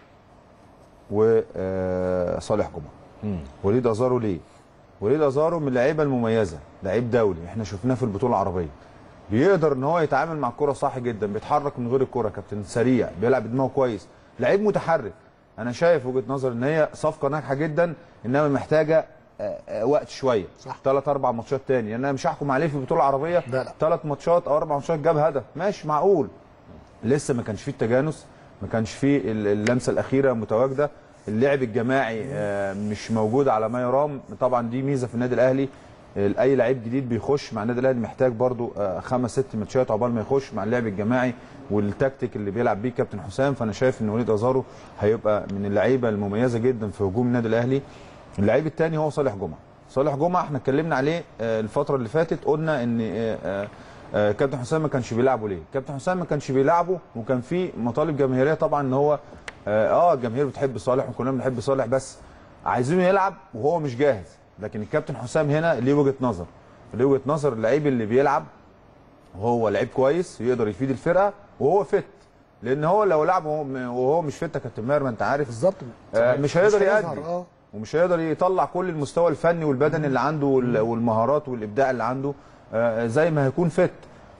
وصالح جمعه مم. وليد ازارو ليه وليد ازارو من اللعيبه المميزه لعيب دولي احنا شفناه في البطوله العربيه بيقدر ان هو يتعامل مع الكره صح جدا بيتحرك من غير الكره كابتن سريع بيلعب بدماغه كويس لعيب متحرك انا شايف وجهه نظر ان هي صفقه ناجحه جدا انما محتاجه آه، آه، وقت شويه صح. ثلاث اربع ماتشات تاني يعني انا مش هحكم عليه في البطوله العربيه لا، لا. ثلاث ماتشات او اربع ماتشات جاب هدف ماشي معقول لسه ما كانش فيه التجانس ما كانش فيه ال- اللمسه الاخيره متواجده اللعب الجماعي آه، مش موجود على ما يرام طبعا دي ميزه في النادي الاهلي آه، اي لعيب جديد بيخش مع النادي الاهلي محتاج برضو آه، خمس ست ماتشات عقبال ما يخش مع اللعب الجماعي والتكتيك اللي بيلعب بيه كابتن حسام فانا شايف ان وليد ازارو هيبقى من اللعيبه المميزه جدا في هجوم النادي الاهلي اللعيب الثاني هو صالح جمعه صالح جمعه احنا اتكلمنا عليه آه، الفتره اللي فاتت قلنا ان آه، آه، آه، كابتن حسام ما كانش بيلعبه ليه كابتن حسام ما كانش بيلعبه وكان في مطالب جماهيريه طبعا ان هو اه آه، الجماهير بتحب صالح وكلنا بنحب صالح بس عايزينه يلعب وهو مش جاهز لكن الكابتن حسام هنا ليه وجهه نظر ليه وجهه نظر اللعيب اللي بيلعب وهو لعيب كويس يقدر يفيد الفرقه وهو فت لان هو لو لعب وهو وهو مش فت يا كابتن ماهر ما انت عارف بالظبط آه، مش هيقدر هيظهر، يأدي اه ومش هيقدر يطلع كل المستوى الفني والبدني اللي عنده وال- والمهارات والابداع اللي عنده آه، زي ما هيكون فت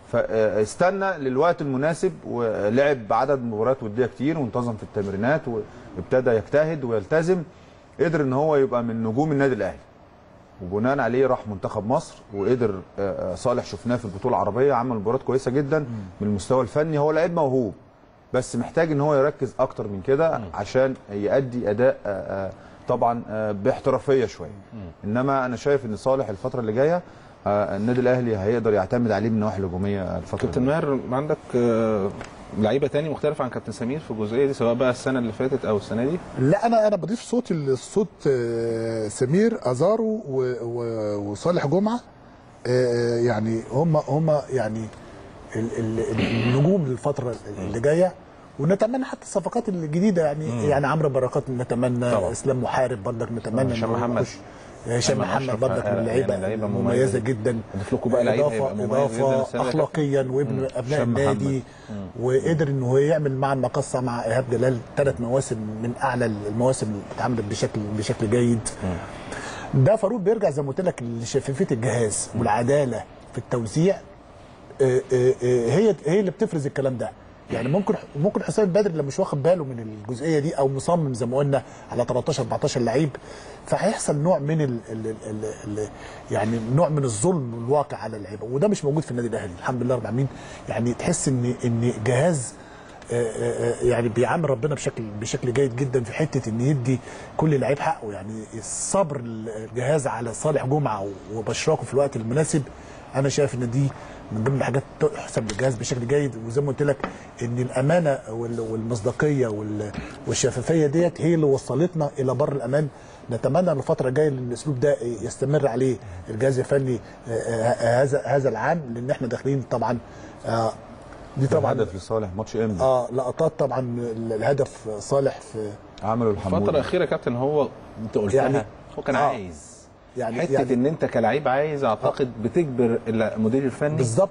فاستنى للوقت المناسب ولعب عدد مباريات وديه كتير وانتظم في التمرينات وابتدى يجتهد ويلتزم قدر ان هو يبقى من نجوم النادي الاهلي وبناء عليه راح منتخب مصر وقدر آه، آه، صالح شفناه في البطوله العربيه عمل مباريات كويسه جدا من المستوى الفني هو لعيب موهوب بس محتاج ان هو يركز اكتر من كده عشان يؤدي اداء آه، آه، طبعا آه، باحترافيه شويه انما انا شايف ان صالح الفتره اللي جايه آه، النادي الاهلي هيقدر يعتمد عليه من النواحي الهجوميه الفتره كابتن اللي ماهر عندك آه، لعيبه تاني مختلف عن كابتن سمير في الجزئيه دي سواء بقى السنه اللي فاتت او السنه دي لا انا انا بضيف صوت الصوت آه، سمير ازارو و- و- وصالح جمعه آه، يعني هم هم يعني ال- ال- النجوم للفتره اللي جايه ونتمنى حتى الصفقات الجديده يعني يعني عمرو بركات نتمنى طبعا. اسلام محارب برضك نتمنى هشام إن هو محمد. يخش. هشام أيمن محمد أشرف، برضك آه، من اللعيبه يعني لعيبة مميزه مميزة. جدا نضيف لكم بقى لعيب هيبقى اضافه مميز جدا اضافه السنة دي. اخلاقيا وابن ابناء هشام النادي وقدر ان هو يعمل مع المقصه مع ايهاب جلال ثلاث مواسم من اعلى المواسم اللي اتعملت بشكل بشكل جيد ده فاروق بيرجع زي ما قلت لك لشفافيه الجهاز والعداله في التوزيع آه، آه، آه، هي هي اللي بتفرز الكلام ده يعني ممكن ممكن حسام البدري لو مش واخد باله من الجزئيه دي او مصمم زي ما قلنا على 13 14 لعيب فهيحصل نوع من ال ال ال ال يعني نوع من الظلم الواقع على اللعيبه وده مش موجود في النادي الاهلي الحمد لله رب العالمين يعني تحس ان ان جهاز آه، آه، آه، يعني بيعامل ربنا بشكل بشكل جيد جدا في حته ان يدي كل لعيب حقه يعني الصبر الجهاز على صالح جمعه وبشراكه في الوقت المناسب انا شايف ان دي من ضمن الحاجات تحسب للجهاز بشكل جيد وزي ما قلت لك ان الامانه وال- والمصداقيه وال- والشفافيه ديت هي اللي وصلتنا الى بر الامان نتمنى ان الفتره الجايه ان الاسلوب ده يستمر عليه الجهاز الفني آه، آه، هذا هذا العام لان احنا داخلين طبعا آه، دي طبعا طبعا هدف لصالح ماتش ام اه لقطات طبعا الهدف صالح في عملوا الفتره الحمود الاخيره يا كابتن هو انت قلتها يعني- هو كان آه. عايز يعني حته يعني ان انت كلاعب عايز اعتقد بتجبر المدير الفني بالظبط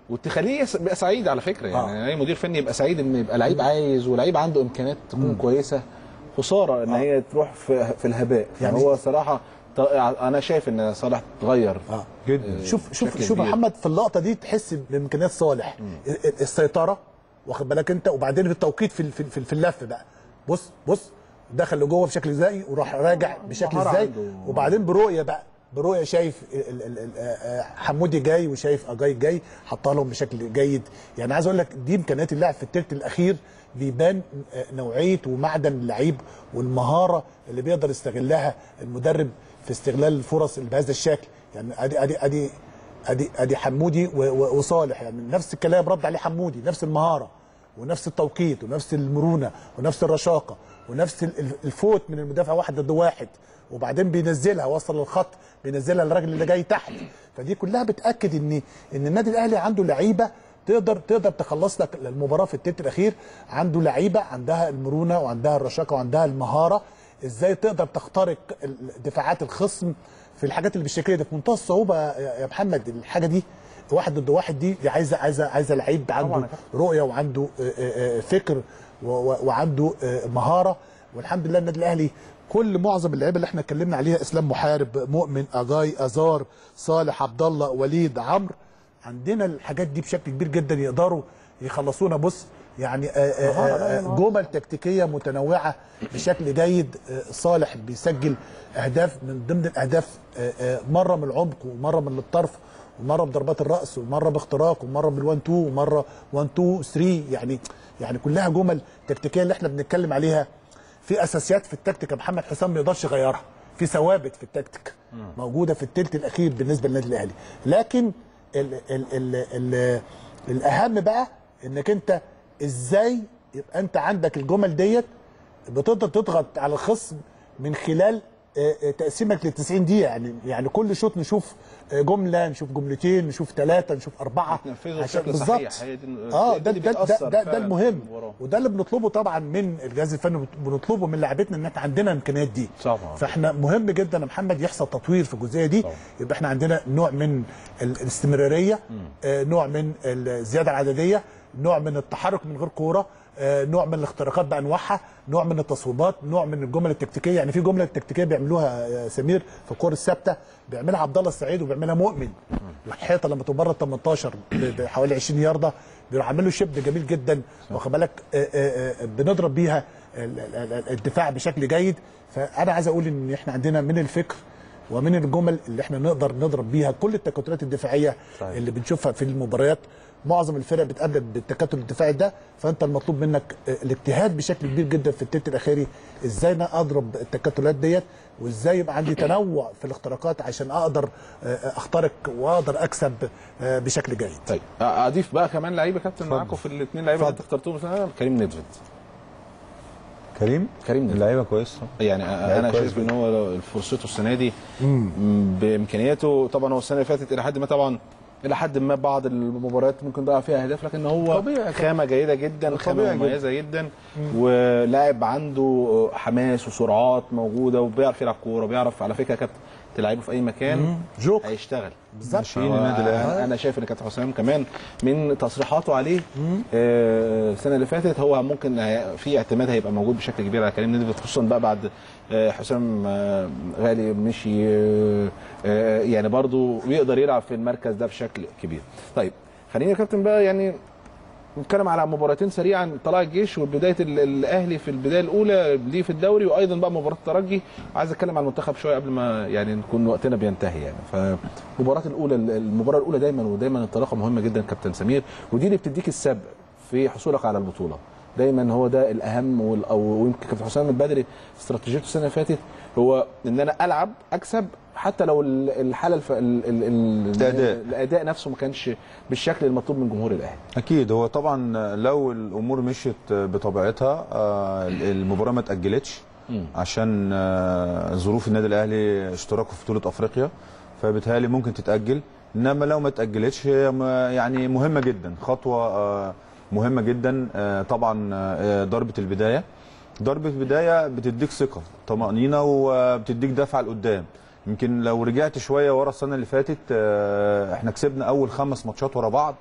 وتخليه يس- يبقى سعيد على فكره يعني آه. اي مدير فني يبقى سعيد ان يبقى لعيب عايز ولعيب عنده امكانيات تكون كويسه خساره ان هي تروح في في الهباء يعني- يعني هو صراحه ط- انا شايف ان صالح اتغير اه جدا شوف شوف بشكل شوف كبير. محمد في اللقطه دي تحس بامكانيات صالح ال- ال- السيطره واخد بالك انت وبعدين في التوقيت في ال- في, ال- في, في اللف بقى بص بص دخل لجوه بشكل ازاي وراح راجع بشكل مهارة ازاي عنده. وبعدين برؤيه بقى برؤيه شايف ال- ال- ال- آه، آه، حمودي جاي وشايف اجاي جاي حطها لهم بشكل جيد يعني عايز اقول لك دي امكانيات اللاعب في الثلث الاخير بيبان آه، نوعيه ومعدن اللعيب والمهاره اللي بيقدر يستغلها المدرب في استغلال الفرص اللي بهذا الشكل يعني ادي ادي ادي ادي ادي حمودي و- و- وصالح يعني نفس الكلام رد عليه حمودي نفس المهاره ونفس التوقيت ونفس المرونه ونفس الرشاقه ونفس ال- ال- الفوت من المدافع واحد ضد واحد وبعدين بينزلها وصل للخط بينزلها للراجل اللي جاي تحت فدي كلها بتاكد ان ان النادي الاهلي عنده لعيبه تقدر تقدر تخلص لك المباراه في التلت الاخير عنده لعيبه عندها المرونه وعندها الرشاقه وعندها المهاره ازاي تقدر تخترق ال- دفاعات الخصم في الحاجات اللي بالشكل ده في منتهى الصعوبه يا يا محمد الحاجه دي واحد ضد واحد دي دي عايزه عايزه عايزه لعيب عنده رؤيه وعنده آه، آه، آه، فكر و- و- وعنده آه، مهاره والحمد لله النادي الاهلي كل معظم اللعيبه اللي احنا اتكلمنا عليها اسلام محارب مؤمن اجاي ازار صالح عبد الله وليد عمرو عندنا الحاجات دي بشكل كبير جدا يقدروا يخلصونا بص يعني آه، آه، آه، جمل تكتيكيه متنوعه بشكل جيد آه، صالح بيسجل اهداف من ضمن الاهداف آه، آه، مره من العمق ومره من الطرف ومره بضربات الراس ومره باختراق ومره بال1 2 ومره 1 2 3 يعني يعني كلها جمل تكتيكيه اللي احنا بنتكلم عليها في اساسيات في التكتيك يا محمد حسام ما يقدرش يغيرها في ثوابت في التكتيك موجوده في الثلث الاخير بالنسبه للنادي الاهلي لكن ال ال ال ال الاهم بقى انك انت ازاي يبقى انت عندك الجمل ديت بتقدر تضغط على الخصم من خلال آه، آه، تقسيمك لل 90 دقيقه يعني يعني كل شوط نشوف آه، جمله نشوف جملتين نشوف ثلاثه نشوف اربعه يتنفذوا عشان بشكل بالظبط صحيح. هي دي- اه دي ده اللي ده ده, بتأثر ده, ده فعلاً المهم في المباراة. وده اللي بنطلبه طبعا من الجهاز الفني بنطلبه من لاعبتنا ان احنا عندنا الامكانيات دي طبعاً. فاحنا مهم جدا يا محمد يحصل تطوير في الجزئيه دي طبعاً. يبقى احنا عندنا نوع من ال- الاستمراريه آه نوع من الزياده العدديه نوع من التحرك من غير كوره آه نوع من الاختراقات بانواعها نوع من التصويبات نوع من الجمل التكتيكيه يعني في جمله تكتيكيه بيعملوها يا سمير في الكور الثابته بيعملها عبد الله السعيد وبيعملها مؤمن الحيطه لما تبقى بره 18 ب- بحوالي 20 يارده بيروح عامل له شيب جميل جدا واخد بالك آه، آه، آه، بنضرب بيها ال- ال- ال- الدفاع بشكل جيد فانا عايز اقول ان احنا عندنا من الفكر ومن الجمل اللي احنا نقدر نضرب بيها كل التكتلات الدفاعيه صحيح. اللي بنشوفها في المباريات معظم الفرق بتقابل بالتكتل الدفاعي ده فانت المطلوب منك آه، الاجتهاد بشكل كبير جدا في التلت الاخيري ازاي انا اضرب التكتلات ديت وازاي يبقى عندي تنوع في الاختراقات عشان اقدر آه، اخترق واقدر اكسب آه، بشكل جيد طيب اضيف بقى كمان لعيبه كابتن معاكم في الاثنين لعيبه اللي اخترتوهم مثلا كريم نيدفيد كريم كريم نيدفيد اللعيبه كويسه يعني انا كويس شايف ان هو فرصته السنه دي بامكانياته طبعا هو السنه اللي فاتت الى حد ما طبعا الى حد ما بعض المباريات ممكن ضيع فيها اهداف لكن هو طبيعي. خامه جيده جدا خامه طبيعي جدا. مميزه جدا ولاعب عنده حماس وسرعات موجوده وبيعرف يلعب كوره بيعرف على فكره يا كابتن تلعبه في اي مكان جوكر. هيشتغل بالظبط. ماشيين النادي الأهلي. انا شايف ان كابتن حسام كمان من تصريحاته عليه آه، السنه اللي فاتت هو ممكن هي- في اعتماد هيبقى موجود بشكل كبير على كريم نيدفيد خصوصا بقى بعد آه، حسام آه، غالي مشي آه، آه، يعني برضو يقدر يلعب في المركز ده بشكل كبير طيب خلينا يا كابتن بقى يعني نتكلم على مباراتين سريعا طلائع الجيش وبدايه ال- الاهلي في البدايه الاولى ليه في الدوري وايضا بقى مباراه الترجي عايز اتكلم عن المنتخب شويه قبل ما يعني نكون وقتنا بينتهي يعني فالمباراه الاولى المباراه الاولى دايما ودايما انطلاقه مهمه جدا كابتن سمير ودي اللي بتديك السبق في حصولك على البطوله دايما هو ده الاهم وال- او ويمكن كابتن حسام البدري استراتيجيته السنه اللي فاتت هو ان انا العب اكسب حتى لو ال- الحاله الف... ال... ال... ال... الأداء. الاداء نفسه ما كانش بالشكل المطلوب من جمهور الاهلي اكيد هو طبعا لو الامور مشيت بطبيعتها آه، المباراه ما اتاجلتش عشان آه، ظروف النادي الاهلي اشتراكه في بطوله افريقيا فبالتالي ممكن تتاجل انما لو ما اتاجلتش هي م- يعني مهمه جدا خطوه آه، مهمه جدا آه، طبعا آه، ضربه البدايه ضربه بدايه بتديك ثقه طمانينه وبتديك دفعه لقدام يمكن لو رجعت شويه ورا السنه اللي فاتت آه، احنا كسبنا اول خمس ماتشات ورا بعض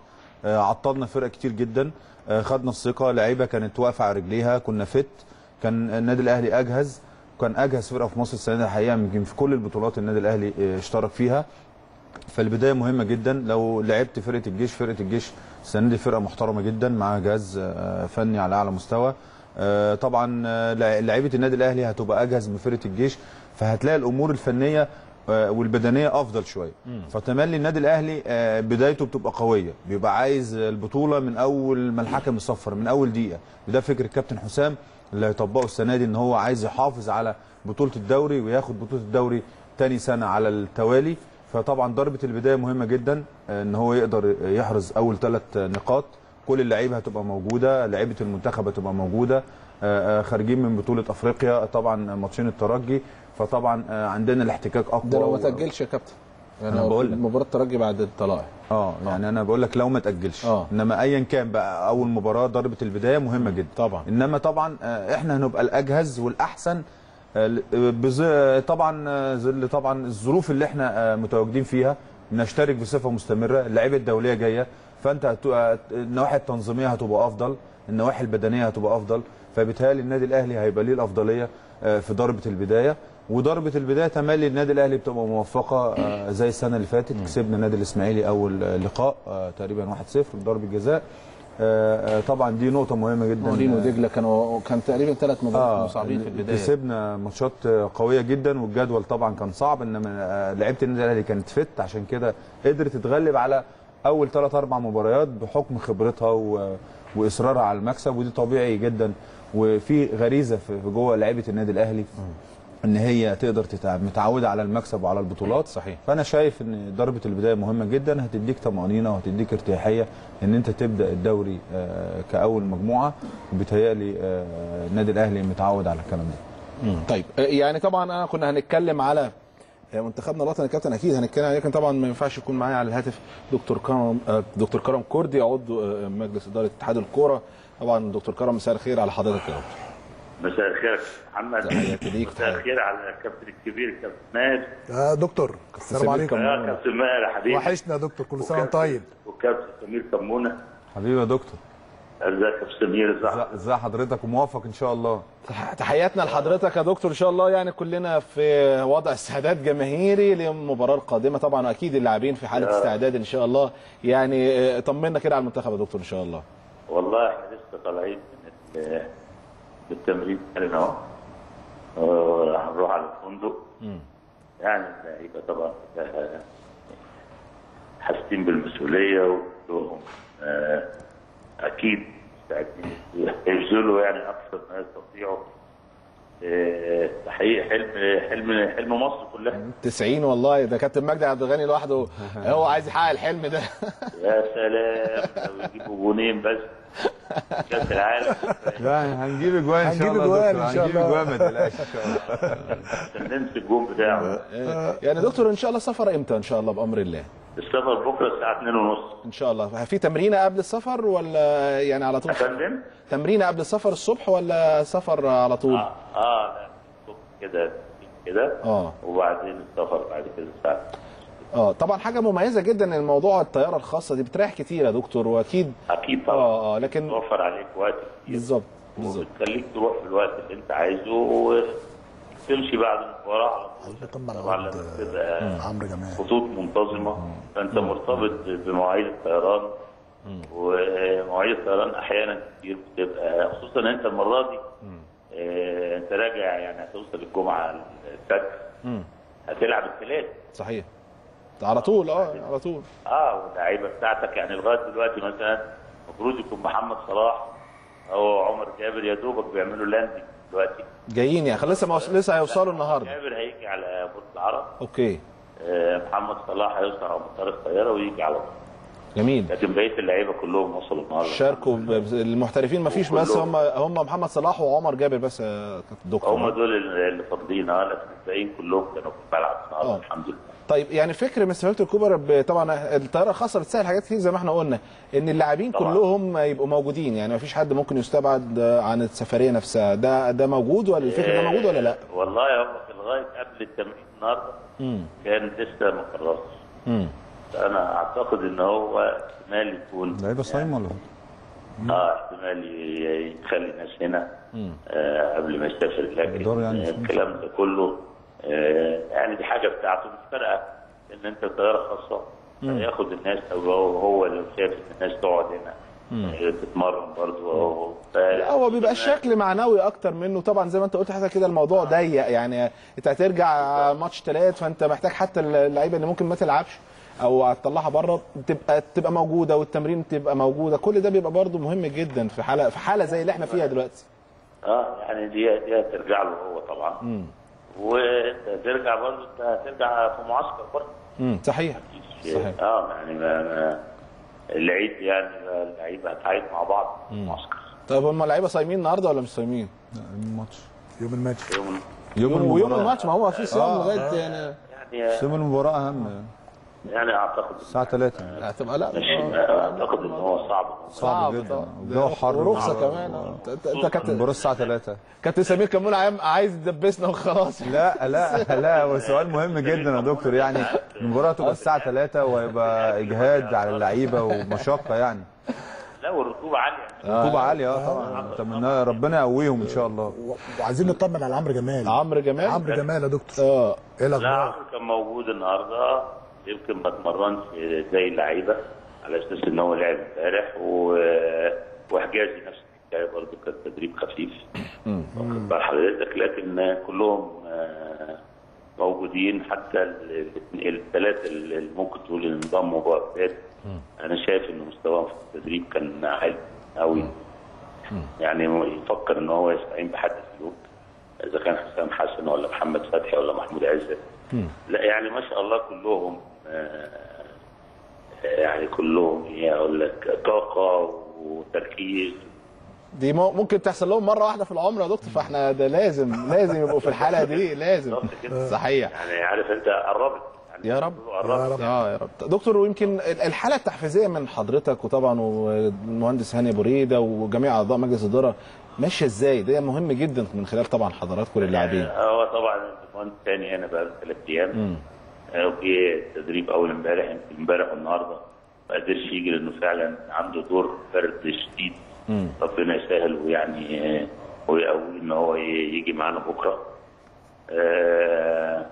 آه، عطلنا فرق كتير جدا آه، خدنا الثقه لعيبه كانت واقفه على رجليها كنا فت كان النادي الاهلي اجهز كان اجهز فرقه في مصر السنه دي الحقيقه يمكن في كل البطولات النادي الاهلي آه، اشترك فيها فالبدايه مهمه جدا لو لعبت فرقه الجيش فرقه الجيش السنه دي فرقه محترمه جدا مع جهاز آه، فني على اعلى مستوى آه، طبعا آه، لع- لعيبه النادي الاهلي هتبقى اجهز من فرقه الجيش فهتلاقي الامور الفنيه آه، والبدنيه افضل شويه فتملي النادي الاهلي آه، بدايته بتبقى قويه بيبقى عايز البطوله من اول ما الحكم يصفر من اول دقيقه وده فكر الكابتن حسام اللي هيطبقه السنه دي ان هو عايز يحافظ على بطوله الدوري وياخد بطوله الدوري تاني سنه على التوالي فطبعا ضربه البدايه مهمه جدا آه، ان هو يقدر يحرز اول ثلاث نقاط كل اللعيبه هتبقى موجوده لعيبه المنتخب هتبقى موجوده آه، آه، خارجين من بطوله افريقيا طبعا ماتشين الترجي فطبعا آه، عندنا الاحتكاك اقوى ده لو ما و- تاجلش يا كابتن يعني أنا بقول لك. مباراه الترجي بعد الطلائع اه يعني انا بقول لك لو ما تاجلش آه. انما ايا كان بقى اول مباراه ضربه البدايه مهمه جدا طبعا. انما طبعا آه، احنا هنبقى الاجهز والاحسن آه، ل- بز- طبعا آه، ظل طبعا الظروف اللي احنا آه، متواجدين فيها نشترك بصفه مستمره اللعيبه الدوليه جايه فانت هت- آه، النواحي التنظيميه هتبقى افضل النواحي البدنيه هتبقى افضل فبالتالي النادي الاهلي هيبقى ليه الافضليه آه، في ضربه البدايه وضربه البدايه تملي النادي الاهلي بتبقى موفقه آه، زي السنه اللي فاتت كسبنا النادي الاسماعيلي اول آه، لقاء آه، تقريبا 1-0 بضربه جزاء آه، آه، طبعا دي نقطه مهمه جدا مورين آه، ودجله كانوا كان تقريبا ثلاث مباريات اه مصعبين في البدايه كسبنا ماتشات قويه جدا والجدول طبعا كان صعب انما آه، لعيبه النادي الاهلي كانت فت عشان كده قدرت تتغلب على اول ثلاث اربع مباريات بحكم خبرتها و... واصرارها على المكسب ودي طبيعي جدا وفي غريزه في في جوه لعيبه النادي الاهلي ان هي تقدر تتعب متعوده على المكسب وعلى البطولات صحيح. فانا شايف ان ضربه البدايه مهمه جدا هتديك طمانينه وهتديك ارتياحيه ان انت تبدا الدوري آه، كاول مجموعه وبيتهيألي آه، النادي الاهلي متعود على الكلام ده طيب آه، يعني طبعا انا كنا هنتكلم على آه، منتخبنا الوطني يا كابتن اكيد هنتكلم عليه لكن طبعا ما ينفعش يكون معايا على الهاتف دكتور كرم آه، دكتور كرم كردي عضو آه، مجلس اداره اتحاد الكوره طبعا دكتور كرم مساء الخير على حضرتك يا دكتور مساء الخير يا كابتن محمد تحياتي ليك، مساء تحياتي. الخير على الكابتن الكبير كابتن ماهر يا دكتور السلام سمير عليكم كمونة. يا كابتن ماهر يا حبيبي وحشنا يا دكتور كل سنه وانت طيب وكابتن سمير كمونه حبيبي يا دكتور ازيك يا كابتن سمير ازيك ازي- ازي حضرتك وموفق ان شاء الله تح- تحياتنا لحضرتك يا دكتور ان شاء الله يعني كلنا في وضع استعداد جماهيري للمباراه القادمه طبعا واكيد اللاعبين في حاله استعداد ان شاء الله يعني آه، طمنا كده على المنتخب يا دكتور ان شاء الله والله احنا لسه طالعين من ال- من التمرين حالنا اهو آه، هنروح على الفندق يعني اللعيبه طبعا آه، حاسين بالمسؤوليه وكلهم آه، اكيد مستعدين يبذلوا يعني اكثر ما يستطيعوا آه، تحقيق حلم حلم حلم مصر كلها 90 والله ده كابتن مجدي عبد الغني لوحده هو عايز يحقق الحلم ده يا سلام لو يجيبوا جونين بس كاس العالم يعني هنجيب اجوان ان شاء هنجيب الله أجوان دكتور. إن شاء هنجيب الله. اجوان ما تقلقش ان شاء الله عشان ننسى الجون بتاعه يعني دكتور ان شاء الله السفر امتى ان شاء الله بامر الله السفر بكره الساعه 2 ونص ان شاء الله في تمرينه قبل السفر ولا يعني على طول يا فندم تمرينه قبل السفر الصبح ولا سفر على طول اه اه لا الصبح كده كده اه وبعدين السفر بعد كده الساعه اه طبعا حاجه مميزه جدا ان موضوع الطياره الخاصه دي بتريح كتير يا دكتور واكيد اكيد طبعا اه اه لكن توفر عليك وقت كتير بالظبط بالظبط وبتخليك تروح في الوقت اللي انت عايزه وتمشي بعد المباراه على طول طبعا طبعا لما عبد تبقى عمرو جمال خطوط منتظمه فانت مرتبط بمواعيد الطيران ومواعيد الطيران احيانا كتير بتبقى خصوصا ان انت المره دي آه، انت راجع يعني هتوصل الجمعه الفجر هتلعب الثلاث صحيح على طول اه على طول اه واللعيبه بتاعتك يعني لغايه دلوقتي مثلا المفروض يكون محمد صلاح او عمر جابر يا دوبك بيعملوا لاندنج دلوقتي جايين يعني لسه ما وص- لسه هيوصلوا النهارده جابر هيجي على برج العرب اوكي آه، محمد صلاح هيوصل على مطار الطياره ويجي على طول جميل لكن بقيه اللعيبه كلهم وصلوا النهارده شاركوا ب- ب- المحترفين ما فيش بس هم هم محمد صلاح وعمر جابر بس يا كابتن هم دكتور دول اللي اللي فاضلين اه لكن الباقيين كلهم كانوا في الملعب النهارده آه. الحمد لله طيب يعني فكر مستر فيكتور كوبر ب- طبعا الطياره الخاصه بتسهل حاجات كتير زي ما احنا قلنا ان اللاعبين طبعاً. كلهم يبقوا موجودين يعني ما فيش حد ممكن يستبعد عن السفريه نفسها ده ده موجود ولا الفكر ده موجود ولا لا؟ آه، والله هم في لغايه قبل التمرين النهارده امم كان لسه ما قررش امم انا اعتقد ان هو احتمال يكون لعيبه صايمه ولا اه احتمال ي- يخلي الناس هنا آه قبل ما يسافر لكن الدور يعني آه، الكلام ده كله آه يعني دي حاجه بتاعته مش فارقه ان انت طياره خاصه ياخد الناس او هو هو لو شايف ان الناس تقعد هنا آه، تتمرن برضه لا هو بيبقى الشكل معنوي اكتر منه طبعا زي ما انت قلت حضرتك كده الموضوع ضيق يعني انت هترجع ماتش ثلاث فانت محتاج حتى اللعيبه اللي ممكن ما تلعبش او هتطلعها بره تبقى تبقى موجوده والتمرين تبقى موجوده كل ده بيبقى برضه مهم جدا في حاله في حاله زي اللي احنا فيها دلوقتي اه يعني دي دي هترجع له هو طبعا وانت ترجع برضه انت هترجع في معسكر برضه امم صحيح صحيح اه يعني ما ما العيد يعني اللعيبه هتعيد مع بعض في المعسكر طب هم اللعيبه صايمين النهارده ولا مش صايمين؟ الماتش يوم الماتش يوم يوم ويوم المباراه الماتش ما هو في صيام لغايه يعني يعني يوم المباراه اهم يعني اعتقد الساعه 3 هتبقى لا مش اعتقد ان هو صعب صعب جدا طبعا. والجو حر ورخصه والنهار- كمان آه. انت انت- انت كابتن المباراه الساعه 3 كابتن سمير كمون عايز- عايز يدبسنا وخلاص لا لا لا هو سؤال مهم جدا يا دكتور يعني المباراه تبقى الساعه 3 وهيبقى اجهاد على اللعيبه ومشقه يعني لا والرطوبه عاليه رطوبه عاليه اه طبعا اتمنى ربنا يقويهم ان شاء الله و- وعايزين نطمن على عمرو جمال عمرو جمال عمرو جمال يا دكتور اه ايه لا الاخبار؟ عمرو كان موجود النهارده يمكن ما اتمرنش زي اللعيبه على اساس ان هو لعب امبارح و- وحجازي نفس الحكايه برضه كان تدريب خفيف واخد بال حضرتك لكن كلهم آه، موجودين حتى الثلاثه اللي ممكن تقول ان انضموا بقى انا شايف ان مستواهم في التدريب كان عالي قوي يعني يفكر ان هو يستعين بحد سلوك اذا كان حسام حسن ولا محمد فتحي ولا محمود عزت لا يعني ما شاء الله كلهم آه، يعني كلهم ايه اقول لك طاقه وتركيز دي مو- ممكن تحصل لهم مره واحده في العمر يا دكتور فاحنا ده لازم لازم يبقوا في الحاله دي لازم بالظبط كده. صحيح يعني عارف انت قربت يعني يا رب. قربت اه يا رب دكتور ويمكن الحاله التحفيزيه من حضرتك وطبعا والمهندس هاني ابو ريده وجميع اعضاء مجلس الاداره ماشيه ازاي ده مهم جدا من خلال طبعا حضراتكم للاعبين هو طبعا المهندس ثاني هنا بقى ثلاث ايام آه، وفي تدريب اول امبارح يمكن امبارح والنهارده ما قدرش يجي لانه فعلا عنده دور برد شديد ربنا يسهل ويعني آه، ويقوي ان هو ي- يجي معانا بكره آه،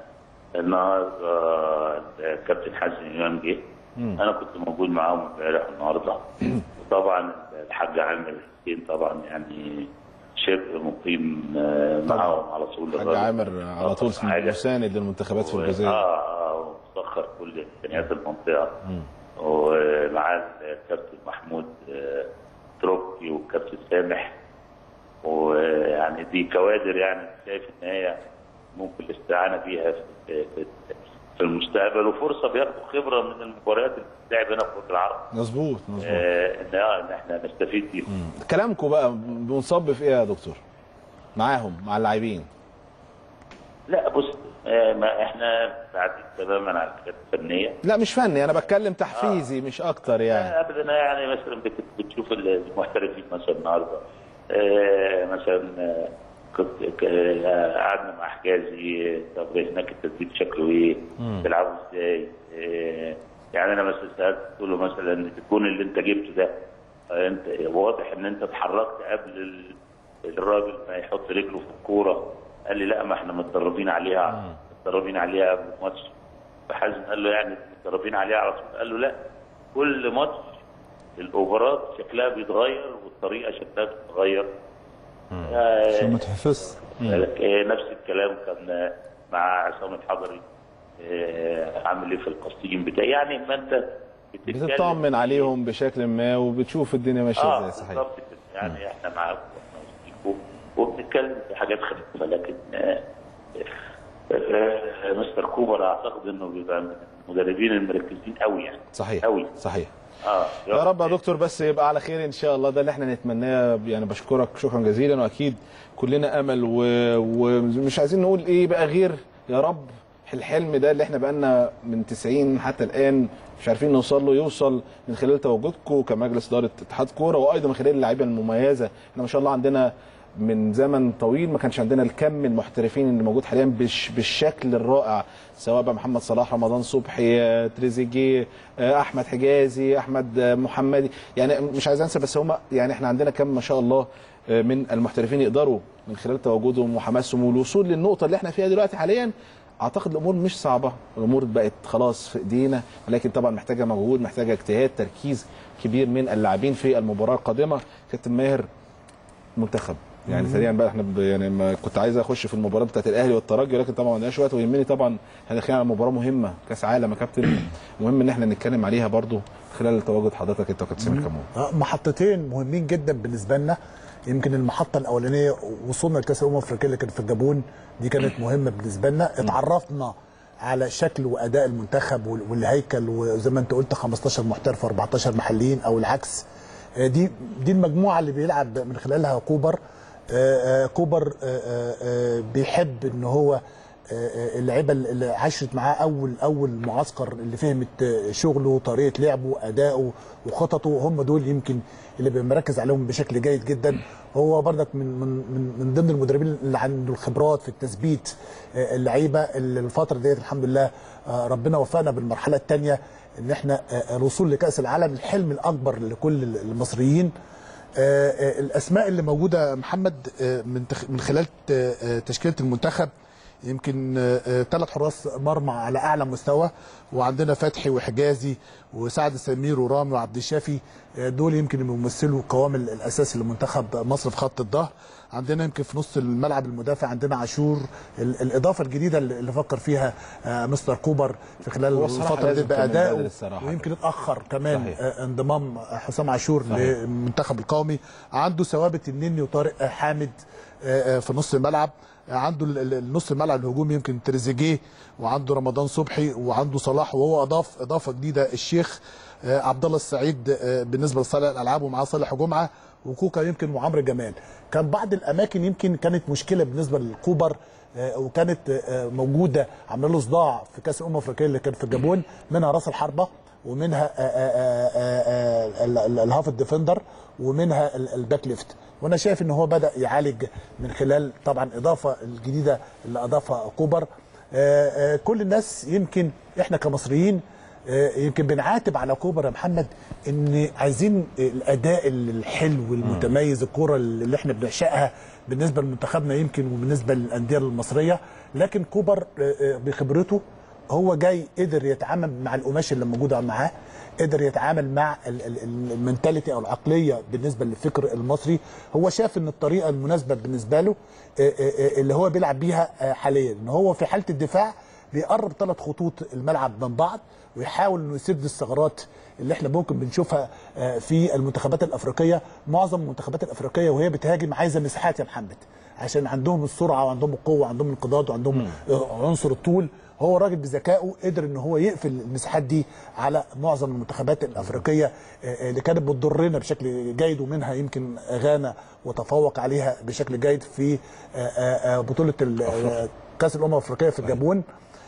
النهارده الكابتن حسن امام جه انا كنت موجود معاهم امبارح والنهارده وطبعا الحاج عامر حسين طبعا يعني شبه مقيم آه، معاهم على طول حاج الراجل. عامر على طول حاجة. مساند للمنتخبات في و- الجزائر اه اه وسخر كل امكانيات المنطقه ومعاه الكابتن محمود آه، تروكي والكابتن سامح ويعني دي كوادر يعني شايف ان هي ممكن الاستعانه بيها في, في, في المستقبل وفرصه بياخدوا خبره من المباريات اللي بتلعب هنا في وسط العرب مظبوط مظبوط آه ان آه، ان احنا نستفيد بيهم كلامكم بقى بنصب في ايه يا دكتور معاهم مع اللاعبين لا بص آه ما احنا بعدين تماما على الحاجات الفنيه لا مش فني انا بتكلم تحفيزي مش اكتر يعني ابدا يعني مثلا بت- بتشوف المحترفين مثلا النهارده آه، مثلا آه، كنت ك- آه، قعدنا مع حجازي طب هناك التدريب شكله ايه؟ بيلعبوا ازاي؟ آه، يعني انا مثلا سالت قلت له مثلا الجون اللي انت جبته ده آه، انت واضح ان انت اتحركت قبل ال- الراجل ما يحط رجله في الكوره قال لي لا ما احنا متدربين عليها متدربين عليها قبل الماتش فحازم قال له يعني متدربين عليها على طول قال له لا كل ماتش الاوفرات شكلها بيتغير والطريقه شكلها بتتغير آه، عشان ما تحفظ آه، نفس الكلام كان مع عصام الحضري آه، عامل ايه في القصيم بتاعي يعني ما انت بتتكلم بتطمن عليهم بشكل ما وبتشوف الدنيا ماشيه اه ازاي صحيح بالظبط كده يعني احنا معاكم واحنا وسطيكم وبنتكلم في حاجات خفيفه لكن آه، آه، مستر كوبر اعتقد انه بيبقى من المدربين المركزين قوي يعني صحيح قوي صحيح اه يا رب يا دكتور بس يبقى على خير ان شاء الله ده اللي احنا نتمناه يعني بشكرك شكرا جزيلا واكيد كلنا امل و... ومش عايزين نقول ايه بقى غير يا رب الحلم ده اللي احنا بقالنا من 90 حتى الان مش عارفين نوصل له يوصل من خلال تواجدكم كمجلس اداره اتحاد كوره وايضا من خلال اللعيبه المميزه احنا ما شاء الله عندنا من زمن طويل ما كانش عندنا الكم المحترفين اللي موجود حاليا بالش بالشكل الرائع سواء بقى محمد صلاح رمضان صبحي آه، تريزيجيه آه، احمد حجازي احمد آه، محمدي يعني مش عايز انسى بس هم يعني احنا عندنا كم ما شاء الله آه، من المحترفين يقدروا من خلال تواجدهم وحماسهم والوصول للنقطه اللي احنا فيها دلوقتي حاليا اعتقد الامور مش صعبه الامور بقت خلاص في ايدينا لكن طبعا محتاجه مجهود محتاجه اجتهاد تركيز كبير من اللاعبين في المباراه القادمه كابتن ماهر منتخب يعني سريعا بقى احنا ب- يعني ما كنت عايز اخش في المباراه بتاعت الاهلي والترجي ولكن طبعا ما عندناش وقت ويهمني طبعا احنا داخلين على مباراه مهمه كاس عالم يا كابتن مهم ان احنا نتكلم عليها برضو خلال تواجد حضرتك انت وكابتن سامر كمون آه، محطتين مهمين جدا بالنسبه لنا يمكن المحطه الاولانيه وصولنا لكاس الامم الافريقيه اللي كانت في الجابون دي كانت مهمه بالنسبه لنا اتعرفنا على شكل واداء المنتخب وال- والهيكل وزي ما انت قلت 15 محترف و14 محليين او العكس آه، دي دي المجموعه اللي بيلعب من خلالها كوبر آه، آه، كوبر آه، آه، آه، بيحب ان هو آه، آه، اللعيبه اللي عاشت معاه اول اول معسكر اللي فهمت آه، شغله طريقه لعبه اداؤه وخططه هم دول يمكن اللي بنركز عليهم بشكل جيد جدا هو برضك من من من, من ضمن المدربين اللي عنده الخبرات في التثبيت آه، اللعيبه اللي الفتره ديت الحمد لله آه، ربنا وفقنا بالمرحله الثانيه ان احنا آه، الوصول لكاس العالم الحلم الاكبر لكل المصريين آه، آه، الاسماء اللي موجوده محمد آه، من تخ- من خلال ت- آه، تشكيله المنتخب يمكن ثلاث حراس مرمى على اعلى مستوى وعندنا فتحي وحجازي وسعد سمير ورامي وعبد الشافي آه، دول يمكن بيمثلوا القوام ال- الاساسي لمنتخب مصر في خط الظهر عندنا يمكن في نص الملعب المدافع عندنا عاشور ال- الاضافه الجديده اللي اللي فكر فيها آه، مستر كوبر في خلال هو الصراحة الفتره دي لازم كان من بدري بادائه الصراحة. ويمكن اتاخر كمان صحيح. آه، انضمام حسام عاشور صحيح. للمنتخب القومي عنده ثوابت النني وطارق حامد آه، آه، في نص الملعب آه، عنده ال- ال- النص الملعب الهجومي يمكن تريزيجيه وعنده رمضان صبحي وعنده صلاح وهو اضاف اضافه جديده الشيخ آه، عبد الله السعيد آه، بالنسبه لصالح الالعاب ومعاه صالح جمعه وكوكا يمكن وعمرو جمال كان بعض الاماكن يمكن كانت مشكله بالنسبه للكوبر آه، وكانت آه، موجوده عامله له صداع في كاس الامم الافريقيه اللي كان في الجابون منها راس الحربه ومنها آه، آه، آه، آه، ال- ال- الهاف ديفندر ومنها ال- الباك ليفت وانا شايف ان هو بدا يعالج من خلال طبعا اضافه الجديده اللي اضافها كوبر آه، آه، كل الناس يمكن احنا كمصريين آه، يمكن بنعاتب على كوبر يا محمد ان عايزين الاداء الحلو المتميز الكوره اللي احنا بنعشقها بالنسبه لمنتخبنا يمكن وبالنسبه للانديه المصريه لكن كوبر آه، آه، بخبرته هو جاي قدر يتعامل مع القماش اللي موجوده معاه قدر يتعامل مع ال- ال- ال- المنتاليتي او العقليه بالنسبه للفكر المصري هو شاف ان الطريقه المناسبه بالنسبه له آه، آه، آه، اللي هو بيلعب بيها آه، حاليا ان هو في حاله الدفاع بيقرب ثلاث خطوط الملعب من بعض ويحاول انه يسد الثغرات اللي احنا ممكن بنشوفها آه، في المنتخبات الافريقيه معظم المنتخبات الافريقيه وهي بتهاجم عايزه مساحات يا محمد عشان عندهم السرعه وعندهم القوه وعندهم الانقضاض وعندهم آه، عنصر الطول هو راجل بذكائه قدر ان هو يقفل المساحات دي على معظم المنتخبات الافريقيه آه، آه، اللي كانت بتضرنا بشكل جيد ومنها يمكن غانا وتفوق عليها بشكل جيد في آه، آه، آه، بطوله ال- آه، كاس الامم الافريقيه في الجابون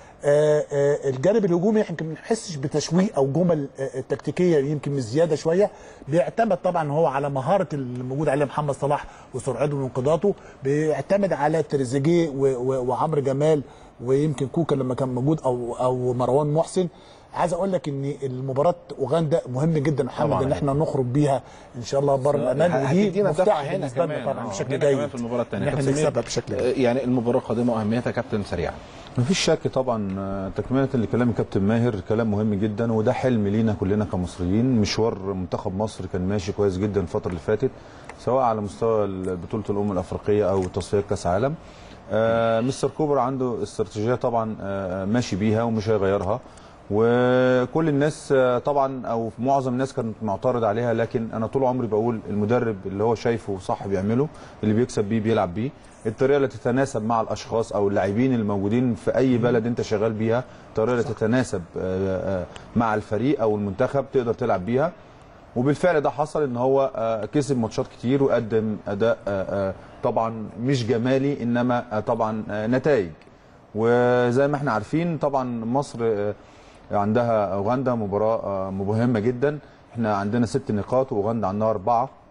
آه، آه، الجانب الهجومي يمكن ما نحسش بتشويق او جمل آه، تكتيكيه يمكن مش زياده شويه بيعتمد طبعا هو على مهاره اللي موجود عليه محمد صلاح وسرعته وانقضاضه بيعتمد على تريزيجيه و- و- وعمرو جمال ويمكن كوكا لما كان موجود او او مروان محسن عايز اقول لك ان المباراه اوغندا مهم جدا يا محمد طبعاً. ان احنا نخرج بيها ان شاء الله بر الامان ودي هتدينا مفتاح دفعه هنا بالنسبه لنا كمان طبعا آه، بشكل هنا كمان جيد في المباراه الثانيه ان احنا نكسبها بشكل جيد يعني المباراه القادمه واهميتها كابتن سريعا مفيش شك طبعا آه، تكمله لكلام الكابتن ماهر كلام مهم جدا وده حلم لينا كلنا كمصريين مشوار منتخب مصر كان ماشي كويس جدا الفتره اللي فاتت سواء على مستوى بطوله الامم الافريقيه او تصفيات كاس عالم آه مستر كوبر عنده استراتيجيه طبعا آه ماشي بيها ومش هيغيرها وكل الناس آه، طبعا او معظم الناس كانت معترض عليها لكن انا طول عمري بقول المدرب اللي هو شايفه صح بيعمله اللي بيكسب بيه بيلعب بيه الطريقه اللي تتناسب مع الاشخاص او اللاعبين الموجودين في اي بلد انت شغال بيها الطريقه اللي تتناسب آه، آه، مع الفريق او المنتخب تقدر تلعب بيها وبالفعل ده حصل ان هو آه، كسب ماتشات كتير وقدم اداء آه، آه، طبعا مش جمالي انما آه، طبعا آه، نتائج وزي ما احنا عارفين طبعا مصر آه، عندها اوغندا مباراه آه، مهمه جدا احنا عندنا ست نقاط واوغندا عندها اربعه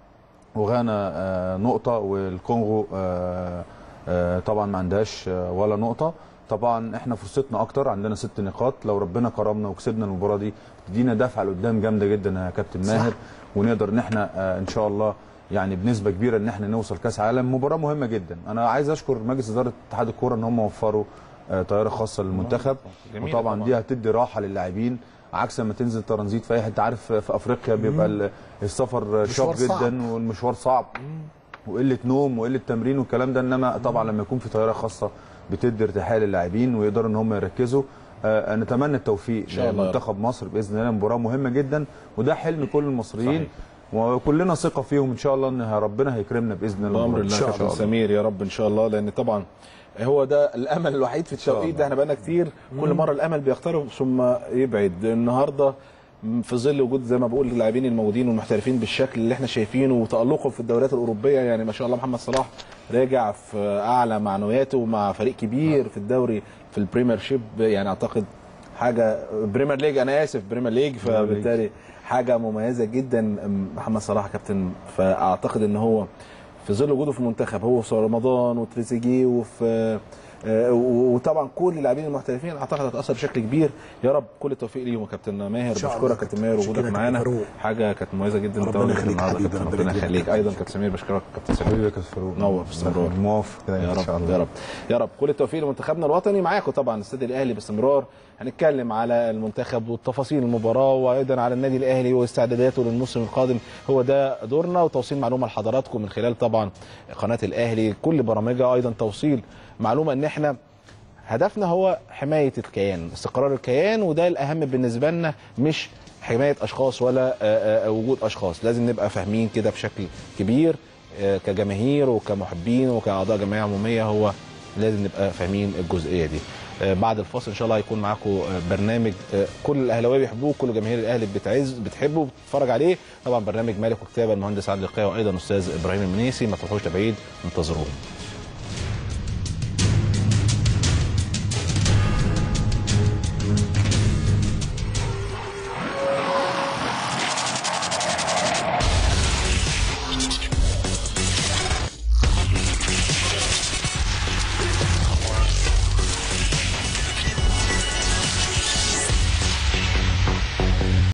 وغانا آه، نقطه والكونغو آه، آه، طبعا ما عندهاش آه، ولا نقطه طبعا احنا فرصتنا اكتر عندنا ست نقاط لو ربنا كرمنا وكسبنا المباراه دي تدينا دفعه لقدام جامده جدا يا كابتن ماهر ونقدر ان احنا آه، ان شاء الله يعني بنسبه كبيره ان احنا نوصل كاس عالم مباراه مهمه جدا انا عايز اشكر مجلس اداره اتحاد الكوره ان هم وفروا آه، طياره خاصه للمنتخب جميلة وطبعا طبعاً. دي هتدي راحه للاعبين عكس ما تنزل ترانزيت في اي حته عارف في افريقيا بيبقى ال- السفر شاق صعب. جدا والمشوار صعب وقله نوم وقله تمرين والكلام ده انما طبعا لما يكون في طياره خاصه بتدي ارتياحيه للاعبين ويقدروا ان هم يركزوا آه، نتمنى التوفيق شاء الله يا رب. لمنتخب مصر باذن الله مباراه مهمه جدا وده حلم كل المصريين صحيح. وكلنا ثقه فيهم ان شاء الله ان ربنا هيكرمنا باذن الله بامر الله إن شاء كابتن سمير يا رب ان شاء الله لان طبعا هو ده الامل الوحيد في التوقيت ده احنا بقالنا كتير كل مره الامل بيقترب ثم يبعد النهارده في ظل وجود زي ما بقول اللاعبين الموجودين والمحترفين بالشكل اللي احنا شايفينه وتالقهم في الدوريات الاوروبيه يعني ما شاء الله محمد صلاح راجع في اعلى معنوياته مع فريق كبير في الدوري في البريمير شيب يعني اعتقد حاجه بريمير ليج انا اسف بريمير ليج فبالتالي حاجه مميزه جدا محمد صلاح يا كابتن فاعتقد ان هو في ظل وجوده في المنتخب هو في رمضان وتريزيجيه وفي آه، وطبعا كل اللاعبين المحترفين اعتقد هتاثر بشكل كبير يا رب كل التوفيق ليهم يا كابتن ماهر شاء الله بشكرك يا كابتن ماهر كابتن. وجودك شكرا يا معانا كابتن فاروق. حاجه كانت مميزه جدا ربنا تواجدك يخليك النهارده حبيبي، كابتن ربنا ربنا يخليك. يخليك ايضا كابتن سمير بشكرك كابتن سمير حبيبي يا كابتن فاروق نور باستمرار. موافق كده يا ان شاء رب الله يا رب يا رب كل التوفيق لمنتخبنا الوطني معاكم طبعا الاستاد الاهلي باستمرار هنتكلم على المنتخب وتفاصيل المباراه وايضا على النادي الاهلي واستعداداته للموسم القادم هو ده دورنا وتوصيل معلومه لحضراتكم من خلال طبعا قناه الاهلي كل برامجها ايضا توصيل معلومه ان احنا هدفنا هو حمايه الكيان استقرار الكيان وده الاهم بالنسبه لنا مش حمايه اشخاص ولا آه، آه، وجود اشخاص لازم نبقى فاهمين كده بشكل كبير آه، كجماهير وكمحبين وكاعضاء جمعيه عموميه هو لازم نبقى فاهمين الجزئيه دي آه، بعد الفاصل ان شاء الله هيكون معاكم آه، برنامج آه، كل الاهلاويه بيحبوه كل جماهير الاهلي بتعز بتحبه وبتتفرج عليه طبعا برنامج مالك وكتابه المهندس عادل القيا وايضا استاذ ابراهيم المنيسي ما تروحوش لبعيد انتظرونا